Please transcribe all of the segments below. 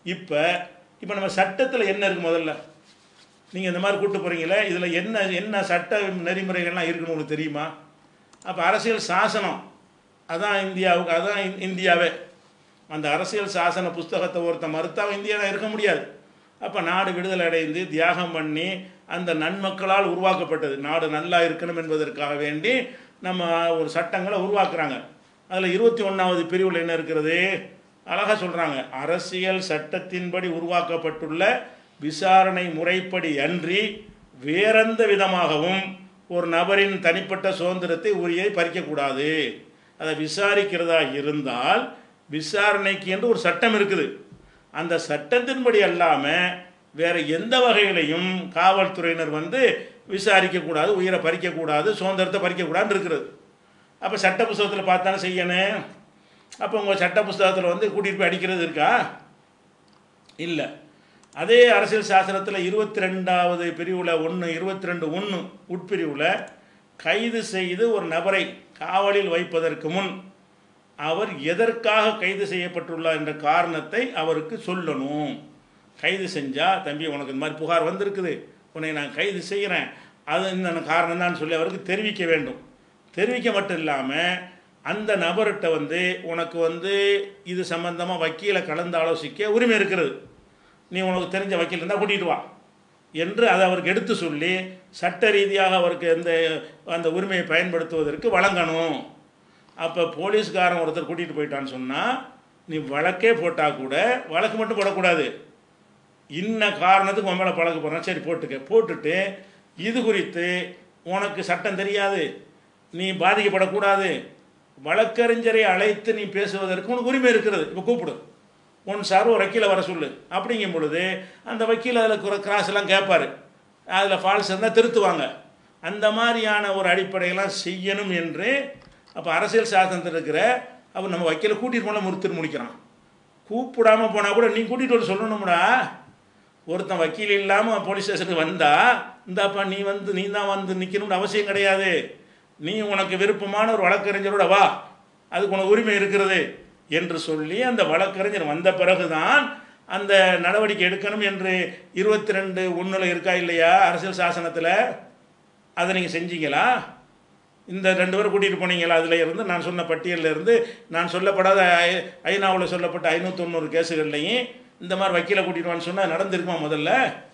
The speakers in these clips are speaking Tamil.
இப்போ இப்போ நம்ம சட்டத்தில் என்ன இருக்குது முதல்ல நீங்கள் இந்த மாதிரி கூட்டு போகிறீங்களே இதில் என்ன என்ன சட்ட நெறிமுறைகள்லாம் இருக்குன்னு உங்களுக்கு தெரியுமா அப்போ அரசியல் சாசனம் அதான் இந்தியாவுக்கு அதான் இந்- இந்தியாவே அந்த அரசியல் சாசன புஸ்தகத்தை ஒருத்த மறுத்தா அவன் இந்தியாவில் இருக்க முடியாது அப்போ நாடு விடுதலை அடைந்து தியாகம் பண்ணி அந்த நன்மக்களால் உருவாக்கப்பட்டது நாடு நல்லா இருக்கணும் என்பதற்காக வேண்டி நம்ம ஒரு சட்டங்களை உருவாக்குறாங்க அதில் இருபத்தி ஒன்றாவது பிரிவில் என்ன இருக்கிறது அழகாக சொல்கிறாங்க அரசியல் சட்டத்தின்படி உருவாக்கப்பட்டுள்ள விசாரணை முறைப்படி அன்றி வேறெந்த விதமாகவும் ஒரு நபரின் தனிப்பட்ட சுதந்திரத்தை உரியை பறிக்கக்கூடாது அதை விசாரிக்கிறதா இருந்தால் விசாரணைக்கு என்று ஒரு சட்டம் இருக்குது அந்த சட்டத்தின்படி அல்லாமல் வேற எந்த வகையிலையும் காவல்துறையினர் வந்து விசாரிக்கக்கூடாது உயிரை பறிக்கக்கூடாது சுதந்திரத்தை பறிக்கக்கூடாதுன்னு இருக்கிறது அப்போ சட்ட புஸ்தகத்தில் பார்த்தானே செய்யணும் அப்போ உங்கள் சட்ட புஸ்தகத்தில் வந்து கூட்டிகிட்டு போய் அடிக்கிறது இருக்கா இல்லை அதே அரசியல் சாசனத்தில் இருபத்தி ரெண்டாவது பிரிவில் ஒன்று இருபத்தி ரெண்டு ஒன்று உட்பிரிவில் கைது செய்து ஒரு நபரை காவலில் வைப்பதற்கு முன் அவர் எதற்காக கைது செய்யப்பட்டுள்ளார் என்ற காரணத்தை அவருக்கு சொல்லணும் கைது செஞ்சால் தம்பி உனக்கு இந்த மாதிரி புகார் வந்திருக்குது உன்னை நான் கைது செய்கிறேன் அது இந்த காரணம் தான் சொல்லி அவருக்கு தெரிவிக்க வேண்டும் தெரிவிக்க மட்டும் இல்லாமல் அந்த நபர்கிட்ட வந்து உனக்கு வந்து இது சம்பந்தமாக வக்கீலை கலந்து ஆலோசிக்க உரிமை இருக்கிறது நீ உனக்கு தெரிஞ்ச வக்கீல் இருந்தால் கூட்டிகிட்டு வா என்று அதை அவருக்கு எடுத்து சொல்லி சட்ட ரீதியாக அவருக்கு எந்த அந்த உரிமையை பயன்படுத்துவதற்கு வழங்கணும் அப்போ போலீஸ்காரன் ஒருத்தர் கூட்டிகிட்டு போயிட்டான்னு சொன்னால் நீ வழக்கே போட்டால் கூட வழக்கு மட்டும் போடக்கூடாது இன்ன காரணத்துக்கு உன் மேலே பழக்க போகிறேன் சரி போட்டுக்க போட்டுட்டு இது குறித்து உனக்கு சட்டம் தெரியாது நீ பாதிக்கப்படக்கூடாது வழக்கறிஞரை அழைத்து நீ பேசுவதற்கு உனக்கு உரிமை இருக்கிறது இப்போ கூப்பிடு உன் சார் ஒரு வக்கீலை வர சொல்லு அப்படிங்கும் பொழுது அந்த வக்கீல் அதில் கிராஸ் எல்லாம் கேட்பாரு அதில் ஃபால்ஸ் இருந்தால் திருத்துவாங்க அந்த மாதிரியான ஒரு அடிப்படையெல்லாம் செய்யணும் என்று அப்போ அரசியல் சாசனத்தில் இருக்கிற அப்போ நம்ம வக்கீலை கூட்டிகிட்டு போனால் முறுத்து முடிக்கிறான் கூப்பிடாம போனால் கூட நீ கூட்டிகிட்டு வர சொல்லணும்டா ஒருத்தன் வக்கீல் இல்லாமல் போலீஸ் ஸ்டேஷனுக்கு வந்தா இந்தாப்பா நீ வந்து நீ தான் வந்து நிற்கணும்னு அவசியம் கிடையாது நீ உனக்கு விருப்பமான ஒரு வழக்கறிஞரோட வா அதுக்கு உனக்கு உரிமை இருக்கிறது என்று சொல்லி அந்த வழக்கறிஞர் வந்த பிறகுதான் அந்த நடவடிக்கை எடுக்கணும் என்று இருபத்தி ரெண்டு ஒன்றில் இருக்கா இல்லையா அரசியல் சாசனத்தில் அதை நீங்கள் செஞ்சீங்களா இந்த ரெண்டு பேரும் கூட்டிகிட்டு போனீங்களா அதில் இருந்து நான் சொன்ன பட்டியலில் இருந்து நான் சொல்லப்படாத ஐ- ஐநாவில் சொல்லப்பட்ட ஐநூற்றொண்ணூறு கேஸுகள்லையும் இந்த மாதிரி வக்கீலை கூட்டிகிட்டு வான்னு சொன்னால் நடந்திருக்குமா முதல்ல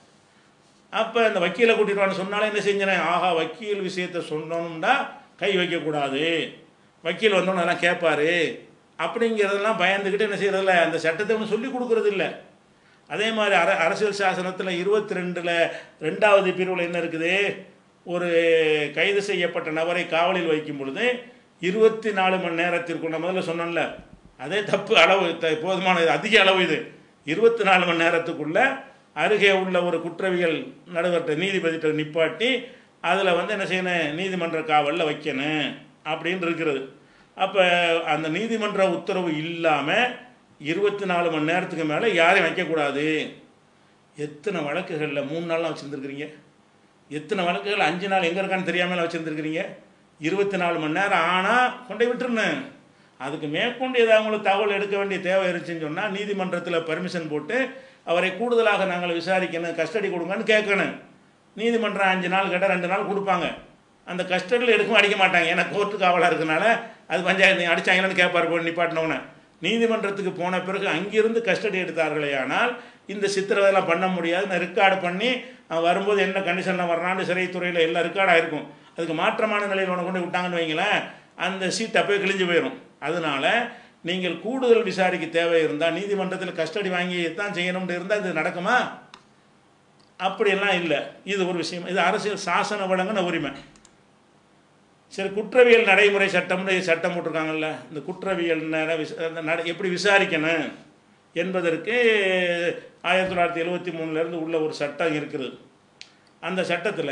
அப்போ இந்த வக்கீலை கூட்டிகிட்டு வான்னு சொன்னாலே என்ன செஞ்சேன் ஆஹா வக்கீல் விஷயத்தை சொன்னோம்னா கை வைக்கக்கூடாது வக்கீல் வந்தோன்னு அதெல்லாம் கேட்பாரு அப்படிங்கிறதெல்லாம் பயந்துக்கிட்டு என்ன செய்யறதில்ல அந்த சட்டத்தை ஒன்றும் சொல்லி கொடுக்கறது இல்லை அதே மாதிரி அர அரசியல் சாசனத்தில் இருபத்தி ரெண்டில் ரெண்டாவது பிரிவில் என்ன இருக்குது ஒரு கைது செய்யப்பட்ட நபரை காவலில் வைக்கும் பொழுது இருபத்தி நாலு மணி நேரத்திற்கு நான் முதல்ல சொன்னேன்ல அதே தப்பு அளவு த- போதுமான இது, அதிக அளவு இது இருபத்தி நாலு மணி நேரத்துக்குள்ள அருகே உள்ள ஒரு குற்றவியல் நடுவர்கிட்ட நீதிபதிகிட்ட நிப்பாட்டி அதில் வந்து என்ன செய்யணும் நீதிமன்ற காவலில் வைக்கணும் அப்படின்னு இருக்கிறது அப்போ அந்த நீதிமன்ற உத்தரவு இல்லாமல் இருபத்தி நாலு மணி நேரத்துக்கு மேலே யாரையும் வைக்கக்கூடாது எத்தனை வழக்குகளில் மூணு நாள்லாம் வச்சுருந்துருக்கிறீங்க எத்தனை வழக்குகள் அஞ்சு நாள் எங்கே இருக்கான்னு தெரியாமல் வச்சுருந்துருக்கிறீங்க இருபத்தி நாலு மணி நேரம் ஆனால் கொண்டே விட்டுருணும் அதுக்கு மேற்கொண்டு ஏதாவது உங்களுக்கு தகவல் எடுக்க வேண்டிய தேவை இருந்துச்சுன்னு சொன்னால் நீதிமன்றத்தில் பர்மிஷன் போட்டு அவரை கூடுதலாக நாங்கள் விசாரிக்கணும் கஸ்டடி கொடுங்கன்னு கேட்கணும் நீதிமன்றம் அஞ்சு நாள் கேட்டால் ரெண்டு நாள் கொடுப்பாங்க அந்த கஸ்டடியில் எடுக்கவும் அடிக்க மாட்டாங்க ஏன்னா கோர்ட்டு காவலாக இருக்கனால அது பஞ்சாயத்து அடிச்சாங்கன்னு கேட்பார் போய் நிப்பாட்டினவனை நீதிமன்றத்துக்கு போன பிறகு அங்கிருந்து கஸ்டடி எடுத்தார்களே ஆனால் இந்த சித்திரவதைலாம் பண்ண முடியாது நான் ரெக்கார்டு பண்ணி அவன் வரும்போது என்ன கண்டிஷனில் வர்றான்னு சிறைத்துறையில் எல்லாம் ரெக்கார்டாக இருக்கும் அதுக்கு மாற்றமான நிலையில் உனக்கு கொண்டு விட்டாங்கன்னு வைங்களேன் அந்த சீட் அப்போயே கிழிஞ்சு போயிடும் அதனால நீங்கள் கூடுதல் விசாரிக்க தேவை இருந்தால் நீதிமன்றத்தில் கஸ்டடி வாங்கி தான் செய்யணும்னு இருந்தால் இது நடக்குமா அப்படியெல்லாம் இல்லை இது ஒரு விஷயம் இது அரசியல் சாசன வழங்கின உரிமை சரி குற்றவியல் நடைமுறை சட்டம்னு சட்டம் போட்டிருக்காங்கல்ல இந்த குற்றவியல் நட விச- அந்த நட எப்படி விசாரிக்கணும் என்பதற்கு ஆயிரத்தி தொள்ளாயிரத்தி எழுபத்தி மூணுலேருந்து உள்ள ஒரு சட்டம் இருக்குது அந்த சட்டத்தில்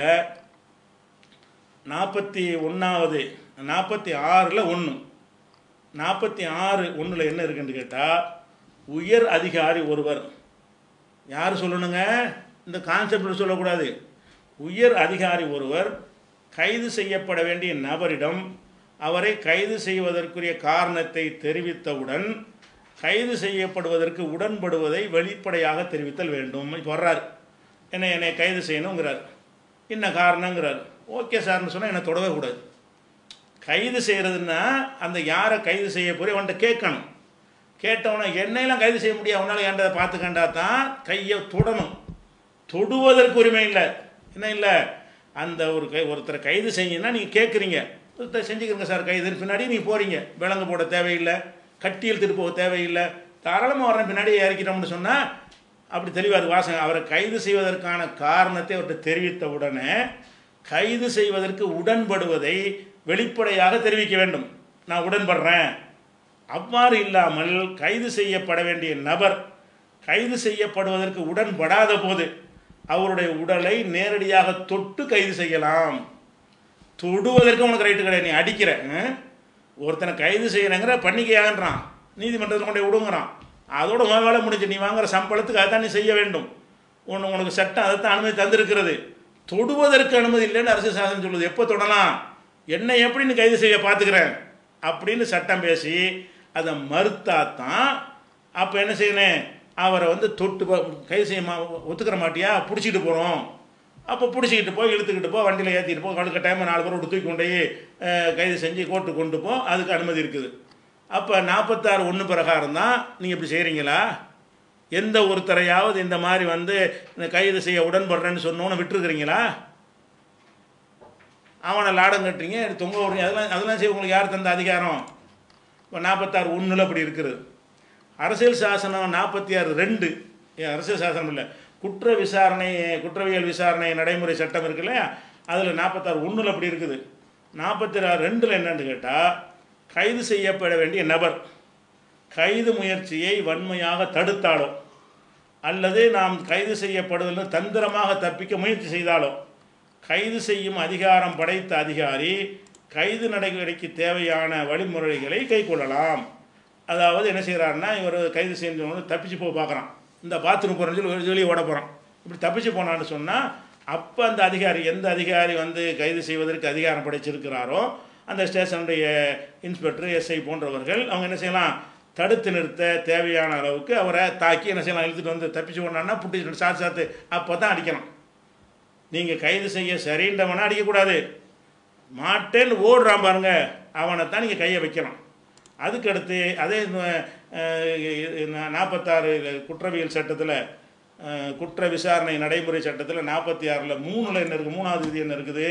நாற்பத்தி ஒன்றாவது நாற்பத்தி ஆறில் ஒன்று நாற்பத்தி ஆறு ஒன்றில் என்ன இருக்குன்னு கேட்டால் உயர் அதிகாரி ஒருவர் யார் சொல்லணுங்க இந்த கான்செப்ட் சொல்லக்கூடாது உயர் அதிகாரி ஒருவர் கைது செய்யப்பட வேண்டிய நபரிடம் அவரை கைது செய்வதற்குரிய காரணத்தை தெரிவித்தவுடன் கைது செய்யப்படுவதற்கு உடன்படுவதை வெளிப்படையாக தெரிவித்தல் வேண்டும் இப்போ வர்றாரு என்னை என்னை கைது செய்யணுங்கிறார் என்ன காரணங்கிறார் ஓகே சார்னு சொன்னால் என்னை தொடவே கூடாது கைது செய்கிறதுன்னா அந்த யாரை கைது செய்ய போய் அவன்கிட்ட கேட்கணும் கேட்டவனை என்னையெல்லாம் கைது செய்ய முடியாது அவனால் ஏன்றதை பார்த்து கண்டா தான் கையை தொடணும் தொடுவதற்கு உரிமை இல்லை என்ன இல்லை அந்த ஒரு கை ஒருத்தரை கைது செய்யுன்னா நீங்கள் கேட்குறீங்க ஒருத்தர் செஞ்சுக்கிறங்க சார் கைது பின்னாடி நீங்கள் போகிறீங்க விலங்கு போட தேவையில்லை கட்டி இழுத்துட்டு போக தேவையில்லை தாராளமாக வரேன் பின்னாடி இறக்கிறோம்னு சொன்னால் அப்படி தெளிவார் வாசகம் அவரை கைது செய்வதற்கான காரணத்தை அவர்கிட்ட தெரிவித்த உடனே கைது செய்வதற்கு உடன்படுவதை வெளிப்படையாக தெரிவிக்க வேண்டும் நான் உடன்படுறேன் அவ்வாறு இல்லாமல் கைது செய்யப்பட வேண்டிய நபர் கைது செய்யப்படுவதற்கு உடன்படாத போது அவருடைய உடலை நேரடியாக தொட்டு கைது செய்யலாம் தொடுவதற்கு உனக்கு ரைட்டு கிடையாது நீ அடிக்கிற ம்? ஒருத்தனை கைது செய்யணுங்கிற பண்ணிக்கையாகன்றான் நீதிமன்றத்தில் கொண்டு போய் விடுங்கிறான் அதோட உன் வேலை முடிஞ்சு நீ வாங்குற சம்பளத்துக்கு அதான் நீ செய்ய வேண்டும் உன் உனக்கு சட்டம் அதைத்தான் அனுமதி தந்திருக்கிறது தொடுவதற்கு அனுமதி இல்லைன்னு அரசு சாசனம் சொல்லுது எப்போ தொடலாம் என்னை எப்படி நீ கைது செய்ய பார்த்துக்கிறேன் அப்படின்னு சட்டம் பேசி அதை மறுத்தா தான் அப்போ என்ன செய்யணும் அவரை வந்து தொட்டு பா- கைது செய்ய மா ஒத்துக்கிற மாட்டியா பிடிச்சிட்டு போகிறோம் அப்போ பிடிச்சிக்கிட்டு போ இழுத்துக்கிட்டு போ வண்டியில் ஏற்றிட்டு போ கடுக்க டைம் நாலு பேர் விட்டு தூக்கி கொண்டு போய் அஹ், கைது செஞ்சு கோர்ட்டு கொண்டு போ அதுக்கு அனுமதி இருக்குது அப்போ நாற்பத்தாறு ஒன்று பிரகாரம் தான் நீங்கள் இப்படி செய்கிறீங்களா எந்த ஒருத்தரையாவது இந்த மாதிரி வந்து இந்த கைது செய்ய உடன்படுறேன்னு சொன்னோன்னு விட்டுருக்குறீங்களா அவனை லாடம் கட்டுறீங்க தொங்க விடுறீங்க அதெல்லாம் அதெல்லாம் செய்ய உங்களுக்கு யார் தந்த அதிகாரம் இப்போ நாற்பத்தாறு ஒன்றில் அப்படி இருக்குது அரசியல் சாசனம் நாற்பத்தி ஆறு ரெண்டு ஏன் அரசியல் சாசனம் இல்லை குற்ற விசாரணை குற்றவியல் விசாரணை நடைமுறை சட்டம் இருக்குல்ல அதில் நாற்பத்தாறு ஒன்றில் அப்படி இருக்குது நாற்பத்தி ஆறு ரெண்டில் என்னன்னு கேட்டால் கைது செய்யப்பட வேண்டிய நபர் கைது முயற்சியை வன்மையாக தடுத்தாலோ அல்லது நாம் கைது செய்யப்படுவதில் தந்திரமாக தப்பிக்க முயற்சி செய்தாலோ கைது செய்யும் அதிகாரம் படைத்த அதிகாரி கைது நடவடிக்கைக்கு தேவையான வழிமுறைகளை கைக்கொள்ளலாம் அதாவது என்ன செய்கிறாருன்னா இவர் கைது செஞ்சவங்க தப்பிச்சு போக பார்க்குறான் இந்த பாத்ரூம் போகிறேன்னு சொல்லி வெளியே ஓட போகிறான் இப்படி தப்பிச்சு போனான்னு சொன்னால் அப்போ அந்த அதிகாரி எந்த அதிகாரி வந்து கைது செய்வதற்கு அதிகாரம் படைச்சிருக்கிறாரோ அந்த ஸ்டேஷனுடைய இன்ஸ்பெக்டர் எஸ்ஐ போன்றவர்கள் அவங்க என்ன செய்யலாம் தடுத்து நிறுத்த தேவையான அளவுக்கு அவரை தாக்கி என்ன செய்யலாம் இழுத்துட்டு வந்து தப்பிச்சு போனான்னா புட்டி சாத்து சாத்து அப்போ தான் அடிக்கணும் நீங்கள் கைது செய்ய சரின்றவனை அடிக்கக்கூடாது மாட்டேன்னு ஓடுறான் பாருங்க அவனை தான் நீங்கள் கையை வைக்கணும் அதுக்கடுத்து அதே நாற்பத்தாறு குற்றவியல் சட்டத்தில் குற்ற விசாரணை நடைமுறை சட்டத்தில் நாற்பத்தி ஆறில் மூணில் என்ன இருக்குது மூணாவது விதி என்ன இருக்குது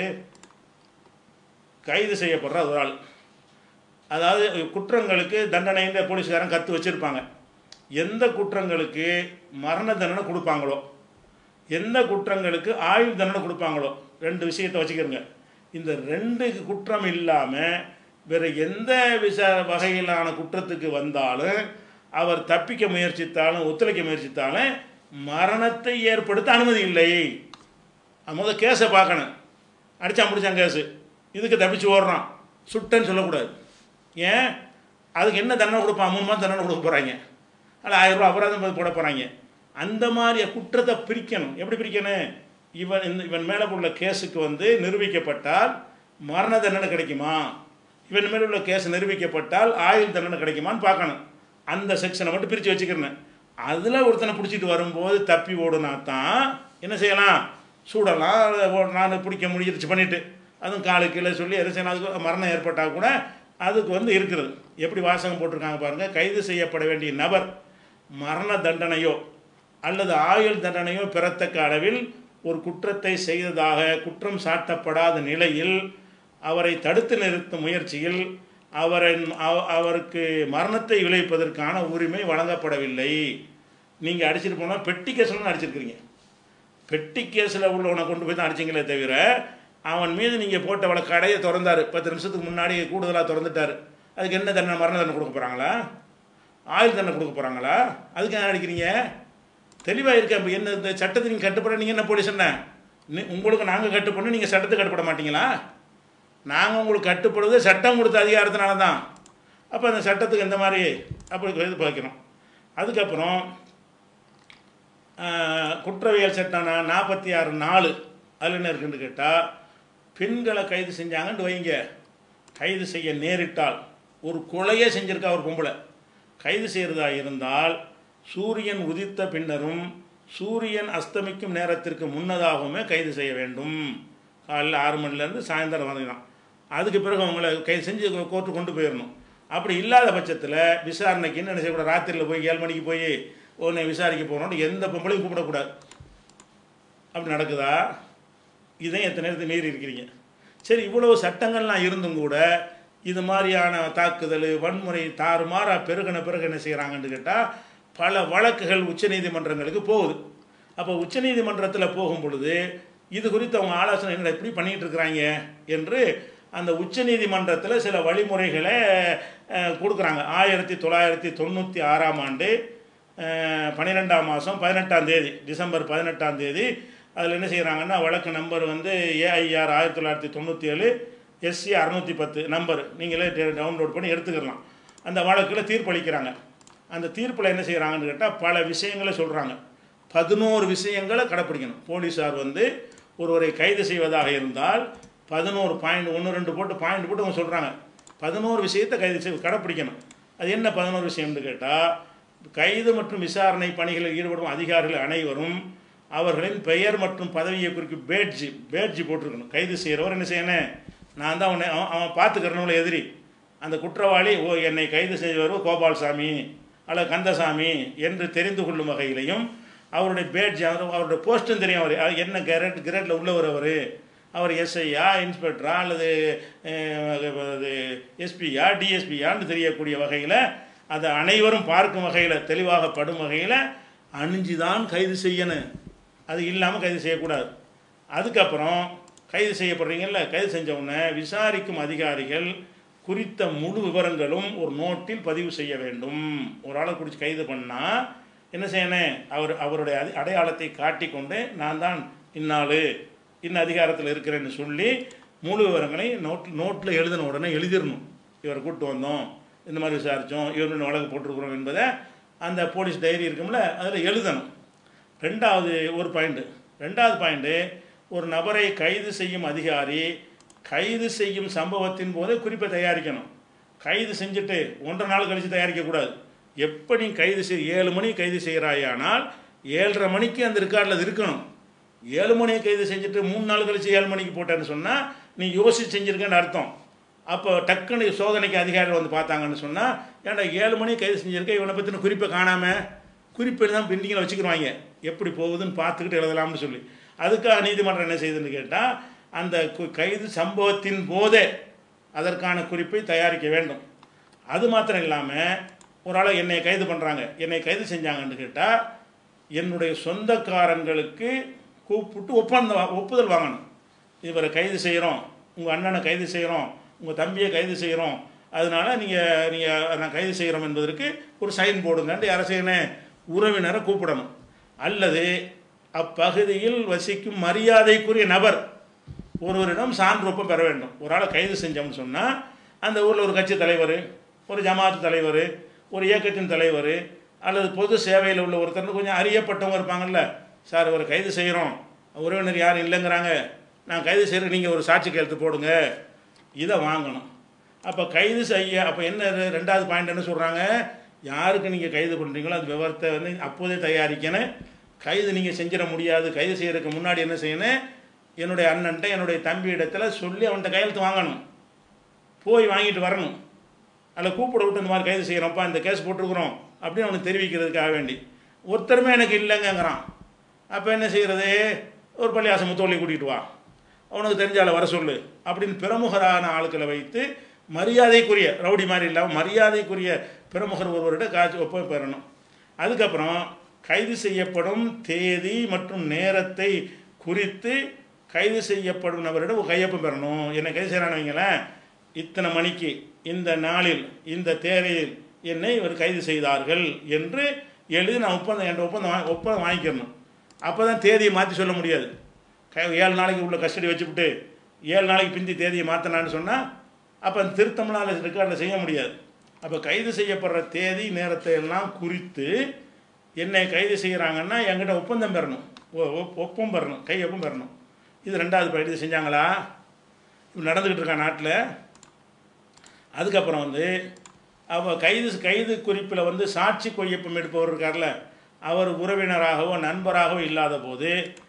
கைது செய்யப்படுற ஒரு ஆள் அதாவது குற்றங்களுக்கு தண்டனைன்ற போலீஸ்காரன் கற்று வச்சுருப்பாங்க எந்த குற்றங்களுக்கு மரண தண்டனை கொடுப்பாங்களோ எந்த குற்றங்களுக்கு ஆயுள் தண்டனை கொடுப்பாங்களோ ரெண்டு விஷயத்தை வச்சுக்கிறங்க இந்த ரெண்டு குற்றம் இல்லாமல் வேறு எந்த விச வகையிலான குற்றத்துக்கு வந்தாலும் அவர் தப்பிக்க முயற்சித்தாலும் ஒத்துழைக்க முயற்சித்தாலும் மரணத்தை ஏற்படுத்த அனுமதி இல்லை அது முதல் கேஸை பார்க்கணும் அடித்தான் பிடிச்சான் கேஸு இதுக்கு தப்பிச்சு ஓடுறான் சுட்டேன்னு சொல்லக்கூடாது ஏன் அதுக்கு என்ன தண்டனை கொடுப்பான் மூணு மாதம் தண்டனை கொடுக்க போகிறாங்க அதில் ஆயிரம் ரூபா அபராதம் போட போகிறாங்க அந்த மாதிரி குற்றத்தை பிரிக்கணும் எப்படி பிரிக்கணும் இவன் இந்த இவன் மேலே உள்ள கேஸுக்கு வந்து நிரூபிக்கப்பட்டால் மரண தண்டனை கிடைக்குமா இவன் மேலே உள்ள கேஸ் நிரூபிக்கப்பட்டால் ஆயுள் தண்டனை கிடைக்குமான்னு பார்க்கணும் அந்த செக்ஷனை மட்டும் பிரித்து வச்சுக்கிறேன் அதில் ஒருத்தனை பிடிச்சிட்டு வரும்போது தப்பி ஓடுனா தான் என்ன செய்யலாம் சூடலாம் அதை ஓ- நான் பிடிக்க முடிஞ்சிருச்சு பண்ணிவிட்டு அதுவும் காலு கீழே சொல்லி எது செய்யலாம் அதுக்கு மரணம் ஏற்பட்டால் கூட அதுக்கு வந்து இருக்கிறது எப்படி வாசகம் போட்டிருக்காங்க பாருங்கள் கைது செய்யப்பட வேண்டிய நபர் மரண தண்டனையோ அல்லது ஆயுள் தண்டனையோ பெறத்தக்க அளவில் ஒரு குற்றத்தை செய்ததாக குற்றம் சாட்டப்படாத நிலையில் அவரை தடுத்து நிறுத்தும் முயற்சியில் அவரின் அவ- அவருக்கு மரணத்தை விளைவிப்பதற்கான உரிமை வழங்கப்படவில்லை நீங்கள் அடிச்சிட்டு போனால் பெட்டி கேஸ்லாம் அடிச்சிருக்கிறீங்க பெட்டி கேஸில் உள்ளவனை கொண்டு போய் தான் அடிச்சிங்களே தவிர அவன் மீது நீங்கள் போட்ட வழக்கு கடையை திறந்தார் பத்து நிமிஷத்துக்கு முன்னாடி கூடுதலாக திறந்துட்டார் அதுக்கு என்ன தண்டனை மரண தண்டனை கொடுக்க போகிறாங்களா ஆயுள் தண்டனை கொடுக்க போகிறாங்களா அதுக்கு என்ன அடிக்கிறீங்க தெளிவாக இருக்க அப்ப என்ன இந்த சட்டத்தை நீங்கள் கட்டுப்பட நீங்கள் என்ன போலீஸ் என்ன நீ- உங்களுக்கு நாங்கள் கட்டுப்படணும் நீங்கள் சட்டத்துக்கு கட்டுப்பட மாட்டீங்களா நாங்கள் உங்களுக்கு கட்டுப்படுவது சட்டம் கொடுத்த அதிகாரத்தினால தான் அப்போ அந்த சட்டத்துக்கு இந்த மாதிரி அப்படி இது பார்க்கணும் அதுக்கப்புறம் ஆஹ், குற்றவியல் சட்டம் நா- நாற்பத்தி ஆறு நாலு அதில் என்ன இருக்குன்னு கேட்டால் பெண்களை கைது செஞ்சாங்கன்னு வைங்க கைது செய்ய நேரிட்டால் ஒரு கொலையே செஞ்சிருக்கா ஒரு பொம்பளை கைது செய்கிறதா இருந்தால் சூரியன் உதித்த பின்னரும் சூரியன் அஸ்தமிக்கும் நேரத்திற்கு முன்னதாகவுமே கைது செய்ய வேண்டும் காலையில் ஆறு மணிலேருந்து சாயந்தரம் வரைக்கும் அதுக்கு பிறகு அவங்கள கைது செஞ்சு கோர்ட்டு கொண்டு போயிடணும் அப்படி இல்லாத பட்சத்தில் விசாரணைக்கு என்ன செய்யக்கூடாது ராத்திரியில் போய் ஏழு மணிக்கு போய் உன்னை விசாரிக்க போகணும் எந்த பொம்பளையும் கூப்பிடக்கூடாது அப்படி நடக்குதா இதையும் எத்தனை நேரத்தை மீறி இருக்கிறீங்க சரி இவ்வளவு சட்டங்கள்லாம் இருந்தும் கூட இது மாதிரியான தாக்குதல் வன்முறை தாறுமாறா பெருகின பிறகு என்ன செய்கிறாங்கன்னு கேட்டால் பல வழக்குகள் உச்சநீதிமன்றங்களுக்கு போகுது அப்போ உச்சநீதிமன்றத்தில் போகும் பொழுது இது குறித்து அவங்க ஆலோசனை என்ன எப்படி பண்ணிகிட்டு இருக்கிறாங்க என்று அந்த உச்சநீதிமன்றத்தில் சில வழிமுறைகளை அஹ், கொடுக்குறாங்க ஆயிரத்தி தொள்ளாயிரத்தி தொண்ணூற்றி ஆறாம் ஆண்டு அஹ், பன்னிரெண்டாம் மாதம் பதினெட்டாம் தேதி டிசம்பர் பதினெட்டாம் தேதி அதில் என்ன செய்கிறாங்கன்னா வழக்கு நம்பர் வந்து ஏஐஆர் ஆயிரத்தி தொள்ளாயிரத்தி தொண்ணூற்றி ஏழு எஸ்சி அறநூற்றி பத்து நம்பர் நீங்களே டவுன்லோட் பண்ணி எடுத்துக்கலாம் அந்த வழக்கில் தீர்ப்பளிக்கிறாங்க அந்த தீர்ப்பில் என்ன செய்கிறாங்கன்னு கேட்டால் பல விஷயங்களை சொல்கிறாங்க பதினோரு விஷயங்களை கடைப்பிடிக்கணும் போலீஸார் வந்து ஒருவரை கைது செய்வதாக இருந்தால் பதினோரு பாயிண்ட் ஒன்று ரெண்டு போட்டு பாயிண்ட் போட்டு அவங்க சொல்கிறாங்க பதினோரு விஷயத்தை கைது செய் கடைப்பிடிக்கணும் அது என்ன பதினோரு விஷயம்னு கேட்டால் கைது மற்றும் விசாரணை பணிகளில் ஈடுபடும் அதிகாரிகள் அனைவரும் அவர்களின் பெயர் மற்றும் பதவியை குறிக்கும் பேட்ஜி பேட்ஜி போட்டிருக்கணும் கைது செய்கிறவர் என்ன செய்யணும் நான் தான் உன்னை அவன் அவன் பார்த்துக்கிறனவுல எதிரி அந்த குற்றவாளி ஓ என்னை கைது செய்தவர் கோபால்சாமி அல்லது கந்தசாமி என்று தெரிந்து கொள்ளும் வகையிலையும் அவருடைய பேட்ஜ் அவர் அவருடைய போஸ்ட்டும் தெரியும் அவர் அவர் என்ன கிரேட் கிரேட்டில் உள்ளவர் அவர் அவர் எஸ்ஐயா இன்ஸ்பெக்டரா அல்லது எஸ்பியா டிஎஸ்பியான்னு தெரியக்கூடிய வகையில் அதை அனைவரும் பார்க்கும் வகையில் தெளிவாக படும் வகையில் அணிஞ்சு தான் கைது செய்யணும் அது இல்லாமல் கைது செய்யக்கூடாது அதுக்கப்புறம் கைது செய்யப்படுறீங்கல்ல கைது செஞ்ச உடனே விசாரிக்கும் அதிகாரிகள் குறித்த முழு விவரங்களும் ஒரு நோட்டில் பதிவு செய்ய வேண்டும் ஒரு ஆளை பிடிச்சி கைது பண்ணால் என்ன செய்யணும் அவர் அவருடைய அதி- அடையாளத்தை காட்டிக்கொண்டு நான் தான் இந்நாள் இன்ன அதிகாரத்தில் இருக்கிறேன்னு சொல்லி முழு விவரங்களை நோட் நோட்டில் எழுதின உடனே எழுதிடணும் இவரை கூப்பிட்டு வந்தோம் இந்த மாதிரி விசாரித்தோம் இவர் வழக்கு போட்டிருக்கிறோம் என்பதை அந்த போலீஸ் டைரி இருக்கும்ல அதில் எழுதணும் ரெண்டாவது ஒரு பாயிண்ட்டு ரெண்டாவது பாயிண்ட்டு ஒரு நபரை கைது செய்யும் அதிகாரி கைது செய்யும் சம்பவத்தின் போதே குறிப்பை தயாரிக்கணும் கைது செஞ்சுட்டு ஒன்றரை நாள் கழித்து தயாரிக்கக்கூடாது எப்போ நீ கைது செய் ஏழு மணி கைது செய்கிறாயானால் ஏழரை மணிக்கு அந்த ரெக்கார்டில் அது இருக்கணும் ஏழு மணிக்கு கைது செஞ்சுட்டு மூணு நாள் கழிச்சு ஏழு மணிக்கு போட்டேன்னு சொன்னால் நீ யோசிச்சு செஞ்சுருக்கேன்னு அர்த்தம் அப்போ டக்குன்னு சோதனைக்கு அதிகாரிகள் வந்து பார்த்தாங்கன்னு சொன்னால் ஏன்டா ஏழு மணிக்கு கைது செஞ்சிருக்க இவனை பற்றின குறிப்பை காணாமல் குறிப்பை தான் பெண்டிங்கில் வச்சுக்கிருவாங்க எப்படி போகுதுன்னு பார்த்துக்கிட்டு எழுதலாம்னு சொல்லி அதுக்காக நீதிமன்றம் என்ன செய்யுதுன்னு கேட்டால் அந்த கு- கைது சம்பவத்தின் போதே அதற்கான குறிப்பை தயாரிக்க வேண்டும் அது மாத்திரம் இல்லாமல் ஒரு ஆளை என்னை கைது பண்ணுறாங்க என்னை கைது செஞ்சாங்கன்னு கேட்டால் என்னுடைய சொந்தக்காரங்களுக்கு கூப்பிட்டு ஒப்பந்தம் வா- ஒப்புதல் வாங்கணும் இவரை கைது செய்கிறோம் உங்கள் அண்ணனை கைது செய்கிறோம் உங்கள் தம்பியை கைது செய்கிறோம் அதனால நீங்கள் நீங்கள் நான் கைது செய்கிறோம் என்பதற்கு ஒரு சைன் போடுங்கன்ட்டு யாரை செய்யணும் உறவினரை கூப்பிடணும் அல்லது அப்பகுதியில் வசிக்கும் மரியாதைக்குரிய நபர் ஒருவரிடம் சான்று ஒப்பம் பெற வேண்டும் ஒரு ஆளை கைது செஞ்சோம்னு சொன்னால் அந்த ஊரில் ஒரு கட்சி தலைவர் ஒரு ஜமாத்து தலைவர் ஒரு இயக்கத்தின் தலைவர் அல்லது பொது சேவையில் உள்ள ஒருத்தர் கொஞ்சம் அறியப்பட்டவங்க இருப்பாங்கல்ல சார் இவரை கைது செய்கிறோம் உறவினர் யாரும் இல்லைங்கிறாங்க நான் கைது செய்கிறேன் நீங்கள் ஒரு சாட்சி கையெழுத்து போடுங்க இதை வாங்கணும் அப்போ கைது செய்ய அப்போ என்ன இது? ரெண்டாவது பாயிண்ட் என்ன சொல்கிறாங்க யாருக்கு நீங்கள் கைது பண்ணுறீங்களோ அது விவரத்தை வந்து அப்போதே தயாரிக்கணும் கைது நீங்கள் செஞ்சிட முடியாது கைது செய்யறதுக்கு முன்னாடி என்ன செய்யணும் என்னுடைய அண்ணன்ட்ட என்னுடைய தம்பி இடத்துல சொல்லி அவன்கிட்ட கையெழுத்து வாங்கணும் போய் வாங்கிட்டு வரணும் அதில் கூப்பிட விட்டு இந்த மாதிரி கைது செய்கிறோம்ப்பா இந்த கேஸ் போட்டிருக்கிறோம் அப்படின்னு அவனுக்கு தெரிவிக்கிறதுக்காக வேண்டி ஒருத்தருமே எனக்கு இல்லைங்கங்கிறான் அப்போ என்ன செய்கிறது ஒரு பள்ளியாசம் முத்தோழி கூட்டிகிட்டு வா அவனுக்கு தெரிஞ்ச ஆளை வர சொல்லு அப்படின்னு பிரமுகரான ஆட்களை வைத்து மரியாதைக்குரிய ரவுடி மாதிரி இல்லாமல் மரியாதைக்குரிய பிரமுகர் ஒருவர்கிட்ட காட்சி ஒப்ப பெறணும் அதுக்கப்புறம் கைது செய்யப்படும் தேதி மற்றும் நேரத்தை குறித்து கைது செய்யப்படும் நபரிடம் ஒரு கையொப்பம் பெறணும் என்னை கைது செய்கிறான்னு வைங்களேன் இத்தனை மணிக்கு இந்த நாளில் இந்த தேதியில் என்னை இவர் கைது செய்தார்கள் என்று எழுதி நான் ஒப்பந்தம் என்ற ஒப்பந்தம் வா- ஒப்பந்தம் வாங்கிக்கிறணும் அப்போ தான் தேதியை மாற்றி சொல்ல முடியாது க- ஏழு நாளைக்கு உள்ள கஸ்டடி வச்சுவிட்டு ஏழு நாளைக்கு பிந்தி தேதியை மாற்றினான்னு சொன்னால் அப்போ அந்த திருத்தம்லாம் ரெக்கார்டில் செய்ய முடியாது அப்போ கைது செய்யப்படுற தேதி நேரத்தை எல்லாம் குறித்து என்னை கைது செய்கிறாங்கன்னா என்கிட்ட ஒப்பந்தம் பெறணும் ஒ- ஒப்- ஒப்பம் பெறணும் கை ஒப்பம் பெறணும் இது ரெண்டாவது கைது செஞ்சாங்களா இப்போ நடந்துக்கிட்டு இருக்கா நாட்டில் அதுக்கப்புறம் வந்து அவ கைது கைது குறிப்பில் வந்து சாட்சி கொய்யப்பம் எடுப்பவர் இருக்கார்ல அவர் உறவினராகவோ நண்பராகவோ இல்லாத போது